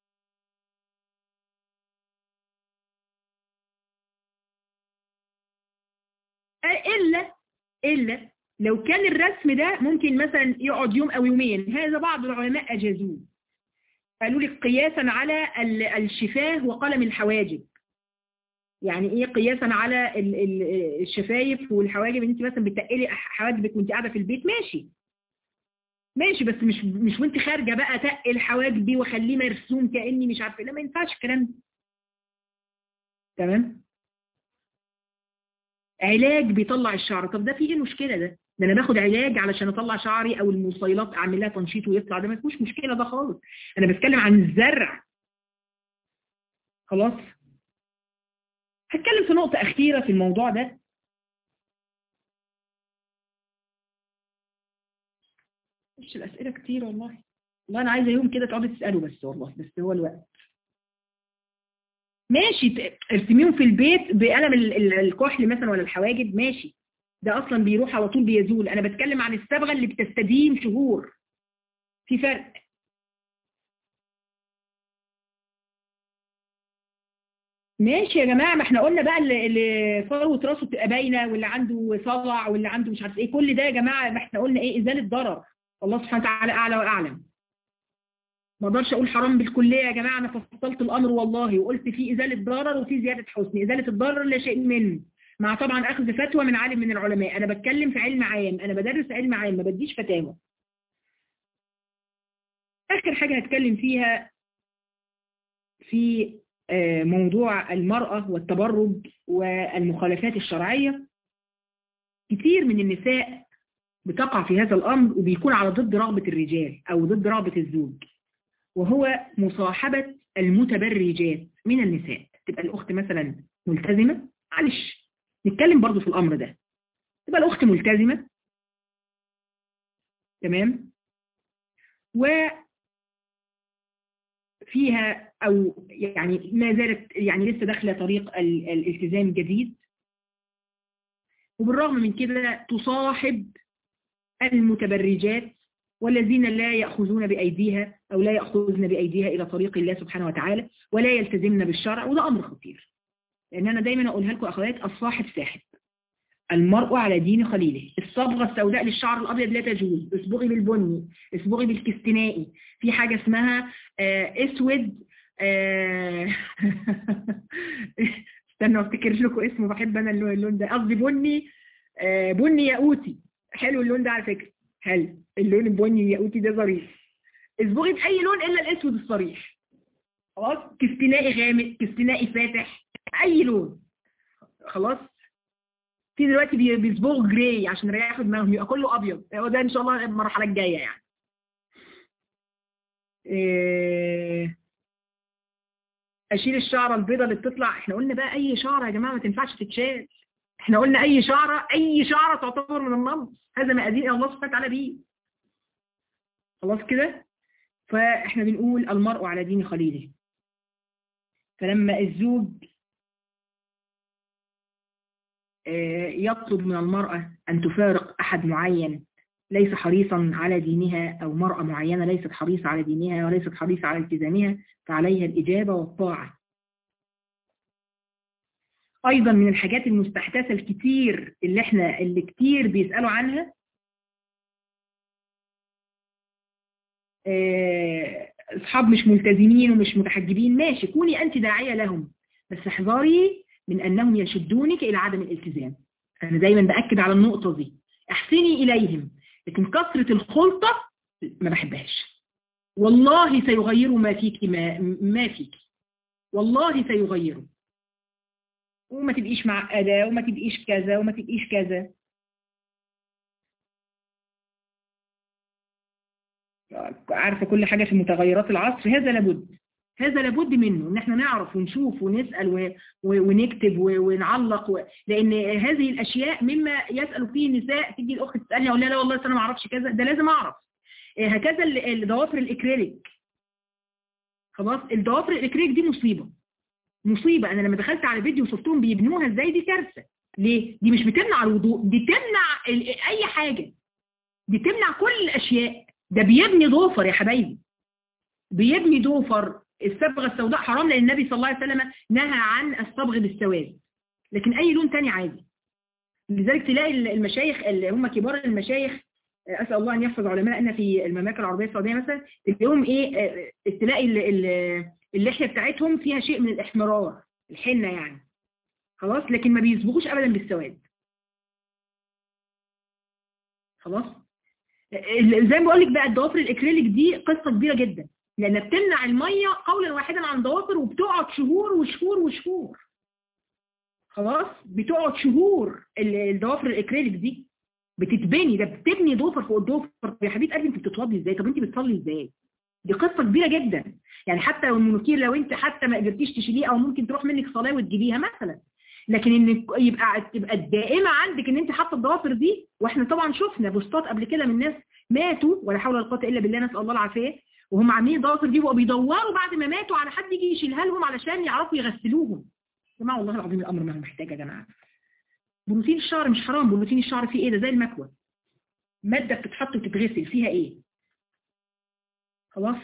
إلا إلا لو كان الرسم ده ممكن مثلا يقعد يوم أو يومين هذا بعض العلماء أجازوه قالوا لك قياسا على الشفاه وقلم الحواجب يعني ايه قياسا على الشفايف والحواجب انت مثلا بتقلي حواجبك وانت قاعده في البيت ماشي ماشي بس مش مش وانت خارجه بقى تقل حواجبي واخليه مرسوم كاني مش عارفه لا ما ينفعش الكلام ده تمام علاج بيطلع الشعر طب ده في ايه المشكله ده ده انا باخد علاج علشان اطلع شعري او المصيلات اعمل لها تنشيط ويطلع ده ما فيهوش مشكله ده خالص انا بتكلم عن الزرع خلاص هتكلم في نقطه اخيره في الموضوع ده مش الاسئله كتير والله والله انا عايزه يوم كده تقعدي تسالوا بس والله بس هو الوقت ماشي ارسميهم في البيت بقلم الكحل مثلا ولا الحواجب ماشي ده اصلا بيروح على طول بيزول انا بتكلم عن الصبغه اللي بتستديم شهور في فرق ماشي يا جماعه ما احنا قلنا بقى اللي فروه راسه بتبقى باينه واللي عنده صلع واللي عنده مش عارف ايه كل ده يا جماعه ما احنا قلنا ايه ازاله ضرر الله سبحانه وتعالى اعلى واعلم ما اقدرش اقول حرام بالكليه يا جماعه انا فصلت الامر والله وقلت في ازاله ضرر وفي زياده حسن ازاله الضرر لا شيء منه مع طبعا اخذ فتوى من عالم من العلماء انا بتكلم في علم عام انا بدرس علم عام ما بديش فتاوى اخر حاجه هتكلم فيها في موضوع المرأة والتبرج والمخالفات الشرعية كتير من النساء بتقع في هذا الأمر وبيكون على ضد رغبة الرجال أو ضد رغبة الزوج وهو مصاحبة المتبرجات من النساء تبقى الأخت مثلا ملتزمة معلش نتكلم برضو في الأمر ده تبقى الأخت ملتزمة تمام و فيها أو يعني ما زالت يعني لسه داخلة طريق ال- الالتزام جديد وبالرغم من كده تصاحب المتبرجات والذين لا يأخذون بأيديها أو لا يأخذن بأيديها إلى طريق الله سبحانه وتعالى ولا يلتزمن بالشرع وده أمر خطير لأن أنا دايما أقولها لكم أخوات الصاحب ساحب المرء على دين خليله الصبغة السوداء للشعر الأبيض لا تجوز اصبغي بالبني اصبغي بالكستنائي في حاجة اسمها آه، اسود آه، استنوا افتكر لكم اسمه بحب انا اللون اللون ده قصدي بني آه، بني ياقوتي حلو اللون ده على فكرة حلو اللون البني الياقوتي ده ظريف اصبغي بأي لون إلا الأسود الصريح خلاص كستنائي غامق كستنائي فاتح أي لون خلاص في دلوقتي بي- بيصبغوا جراي عشان يريحوا دماغهم يبقى كله أبيض هو ده إن شاء الله المرحلة الجاية يعني إيه، اشيل الشعره البيضاء اللي بتطلع احنا قلنا بقى اي شعره يا جماعه ما تنفعش تتشال احنا قلنا اي شعره اي شعره تعتبر من النمط هذا ما اذين الله سبحانه وتعالى بيه خلاص كده فاحنا بنقول المرء على دين خليله فلما الزوج آه، يطلب من المرأة أن تفارق أحد معين ليس حريصا على دينها أو مرأة معينة ليست حريصة على دينها وليست حريصة على التزامها فعليها الإجابة والطاعة أيضا من الحاجات المستحدثة الكتير اللي احنا اللي كتير بيسألوا عنها آه، أصحاب مش ملتزمين ومش متحجبين ماشي كوني أنت داعية لهم بس احذري من أنهم يشدونك إلى عدم الالتزام أنا دايما بأكد على النقطة دي احسني إليهم لكن كثرة الخلطة ما بحبهاش والله سيغيروا ما فيك ما, ما فيك والله سيغيروا وما تبقيش معقدة وما تبقيش كذا وما تبقيش كذا عارفة كل حاجة في متغيرات العصر هذا لابد هذا لابد منه ان احنا نعرف ونشوف ونسأل و... و... ونكتب و... ونعلق و... لان هذه الاشياء مما يسأل فيه النساء تيجي الاخت تسألني اقول لها لا والله أصل انا ما اعرفش كذا ده لازم اعرف إيه هكذا ال- الضوافر الاكريليك خلاص الضوافر الاكريليك دي مصيبة مصيبة انا لما دخلت على فيديو وشفتهم بيبنوها ازاي دي كارثة ليه دي مش بتمنع الوضوء دي تمنع ال... اي حاجة دي تمنع كل الاشياء ده بيبني ضوفر يا حبايبي بيبني ضوفر الصبغه السوداء حرام لان النبي صلى الله عليه وسلم نهى عن الصبغ بالسواد لكن اي لون تاني عادي لذلك تلاقي المشايخ اللي هم كبار المشايخ اسال الله ان يحفظ علمائنا في المملكه العربيه السعوديه مثلا تلاقيهم ايه تلاقي ال- ال- اللحيه بتاعتهم فيها شيء من الاحمرار الحنه يعني خلاص لكن ما بيصبغوش ابدا بالسواد خلاص ال- زي ما بقول لك بقى الضوافر الاكريليك دي قصه كبيره جدا لأنها بتمنع المية قولا واحدا عن ضوافر وبتقعد شهور وشهور وشهور خلاص بتقعد شهور ال- الضوافر الاكريليك دي بتتبني ده بتبني ضوفر فوق الضوفر يا حبيبه قلبي انت بتتوضي ازاي طب انت بتصلي ازاي دي قصه كبيره جدا يعني حتى لو المنوكير لو انت حتى ما قدرتيش تشيليه او ممكن تروح منك صلاه وتجيبيها مثلا لكن ان يبقى تبقى الدائمه عندك ان انت حاطه الضوافر دي واحنا طبعا شفنا بوستات قبل كده من ناس ماتوا ولا حول ولا قوه الا بالله نسال الله العافيه وهم عاملين ضوافر دي وبقوا بيدوروا بعد ما ماتوا على حد يجي يشيلها لهم علشان يعرفوا يغسلوهم يا جماعه والله العظيم الامر ما هو محتاج يا جماعه بروتين الشعر مش حرام بروتين الشعر فيه ايه ده زي المكوى ماده بتتحط وتتغسل فيها ايه خلاص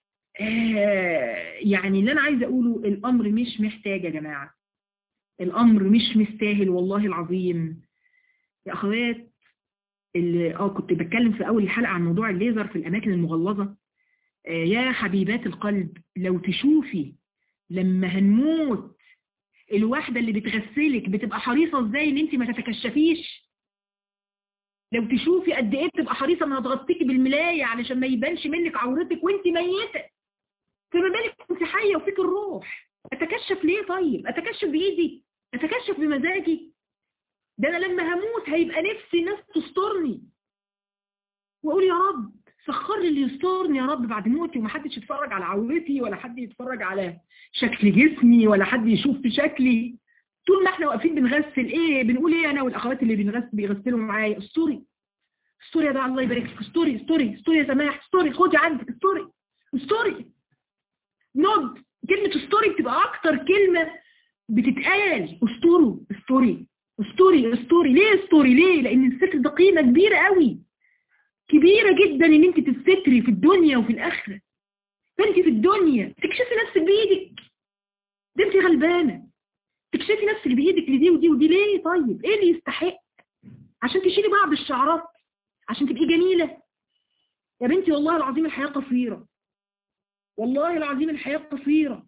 آه يعني اللي انا عايزه اقوله الامر مش محتاج يا جماعه الامر مش مستاهل والله العظيم يا اخوات اللي اه كنت بتكلم في اول الحلقه عن موضوع الليزر في الاماكن المغلظه آه يا حبيبات القلب لو تشوفي لما هنموت الواحده اللي بتغسلك بتبقى حريصه ازاي ان انت ما تتكشفيش لو تشوفي قد ايه بتبقى حريصه انها تغطيكي بالملايه علشان ما يبانش منك عورتك وانت ميته فما بالك انت حيه وفيك الروح اتكشف ليه طيب اتكشف بايدي اتكشف بمزاجي ده انا لما هموت هيبقى نفسي الناس تسترني واقول يا رب سخر لي اللي يسترني يا رب بعد موتي ومحدش يتفرج على عورتي ولا حد يتفرج على شكل جسمي ولا حد يشوف في شكلي طول ما احنا واقفين بنغسل ايه بنقول ايه انا والاخوات اللي بنغسل بيغسلوا معايا استوري استوري يا ده الله يبارك فيك استوري استوري استوري يا سماح استوري خدي عندك استوري استوري نود كلمة استوري بتبقى اكتر كلمة بتتقال استورو استوري استوري استوري ليه استوري ليه لان الستر ده قيمة كبيرة قوي كبيرة جدا ان انت تستري في الدنيا وفي الاخرة فانت في الدنيا تكشفي نفسك بايدك ده انت غلبانة تكشفي نفسك بايدك لدي ودي ودي ليه طيب ايه اللي يستحق عشان تشيلي بعض الشعرات عشان تبقي جميلة يا بنتي والله العظيم الحياة قصيرة والله العظيم الحياة قصيرة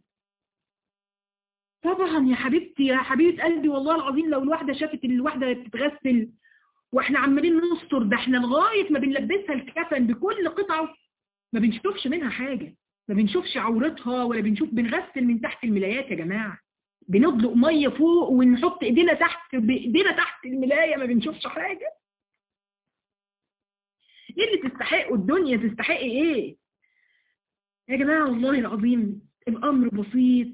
طبعا يا حبيبتي يا حبيبة قلبي والله العظيم لو الواحدة شافت الواحدة بتتغسل واحنا عمالين نستر ده احنا لغاية ما بنلبسها الكفن بكل قطعة ما بنشوفش منها حاجة ما بنشوفش عورتها ولا بنشوف بنغسل من تحت الملايات يا جماعة بندلق مية فوق ونحط ايدينا تحت بايدينا تحت الملاية ما بنشوفش حاجة ايه اللي تستحقه الدنيا تستحق ايه يا جماعة والله العظيم الامر بسيط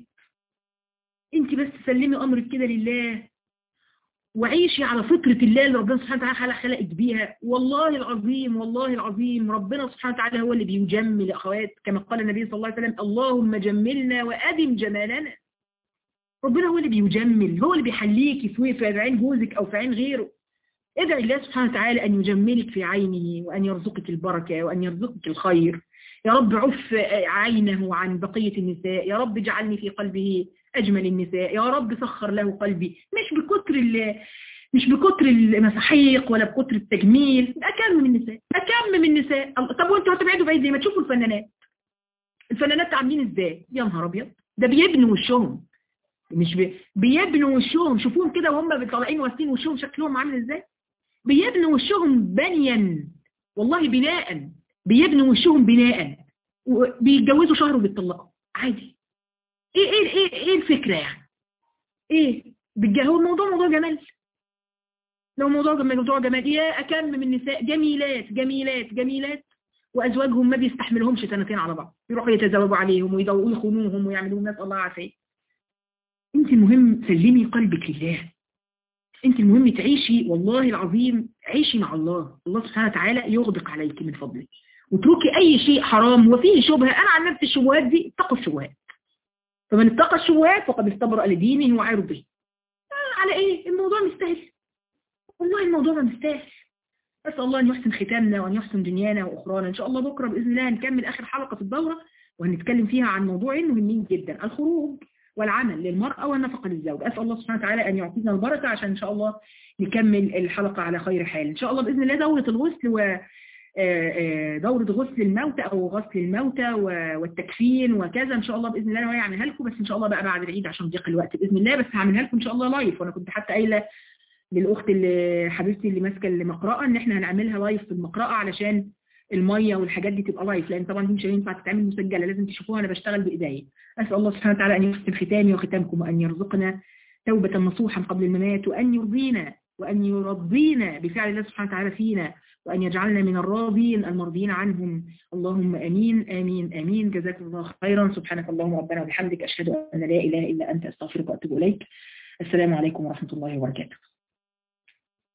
انت بس سلمي امرك كده لله وعيشي على فطرة الله اللي ربنا سبحانه وتعالى خلقك بيها والله العظيم والله العظيم ربنا سبحانه وتعالى هو اللي بيجمل يا اخوات كما قال النبي صلى الله عليه وسلم اللهم جملنا وأدم جمالنا ربنا هو اللي بيجمل هو اللي بيحليكي في عين جوزك او في عين غيره ادعي الله سبحانه وتعالى أن يجملك في عينه وأن يرزقك البركة وأن يرزقك الخير يا رب عف عينه عن بقية النساء يا رب اجعلني في قلبه أجمل النساء يا رب سخر له قلبي مش بكتر مش بكتر المساحيق ولا بكتر التجميل أكم من النساء أكم من النساء طب وانتوا هتبعدوا بعيد زي ما تشوفوا الفنانات الفنانات عاملين ازاي يا نهار ابيض ده بيبنوا وشهم مش بي... بيبنوا وشهم شوفوهم كده وهم طالعين واسين وشهم شكلهم عامل ازاي بيبنوا وشهم بنيا والله بناء بيبنوا وشهم بناء وبيتجوزوا شهر وبيطلقوا عادي ايه ايه ايه ايه الفكرة يعني ايه هو الموضوع موضوع جمال لو موضوع موضوع جمال يا اكم من نساء جميلات جميلات جميلات وازواجهم ما بيستحملهمش سنتين على بعض يروحوا يتزوجوا عليهم ويخونوهم ويعملوا ناس الله عافيه انت المهم سلمي قلبك لله انت المهم تعيشي والله العظيم عيشي مع الله الله سبحانه وتعالى يغدق عليك من فضله وتركي اي شيء حرام وفيه شبهة انا عن نفس الشبهات دي اتقوا الشبهات فمن اتقى الشبهات فقد استبرأ لدينه وعرضه على ايه الموضوع مستاهل والله الموضوع ما مستاهل أسأل الله أن يحسن ختامنا وأن يحسن دنيانا وأخرانا إن شاء الله بكرة بإذن الله هنكمل آخر حلقة في الدورة وهنتكلم فيها عن موضوعين مهمين جدا الخروج والعمل للمرأة والنفقة للزوج أسأل الله سبحانه وتعالى أن يعطينا البركة عشان إن شاء الله نكمل الحلقة على خير حال إن شاء الله بإذن الله دورة الغسل و دورة غسل الموتى أو غسل الموتى والتكفين وكذا إن شاء الله بإذن الله أنا هعملها لكم بس إن شاء الله بقى بعد العيد عشان ضيق الوقت بإذن الله بس هعملها لكم إن شاء الله لايف وأنا كنت حتى قايلة للأخت اللي حبيبتي اللي ماسكة المقرأة إن إحنا هنعملها لايف في المقرأة علشان المية والحاجات دي تبقى لايف لأن طبعا دي مش هينفع تتعمل مسجلة لازم تشوفوها أنا بشتغل بإيديا أسأل الله سبحانه وتعالى أن يختم ختامي وختامكم وأن يرزقنا توبة نصوحا قبل الممات وأن يرضينا وأن يرضينا بفعل الله سبحانه وتعالى فينا وأن يجعلنا من الراضين المرضين عنهم اللهم أمين آمين آمين جزاكم الله خيرا سبحانك اللهم ربنا وبحمدك أشهد أن لا إله إلا أنت أستغفرك وأتوب إليك السلام عليكم ورحمة الله وبركاته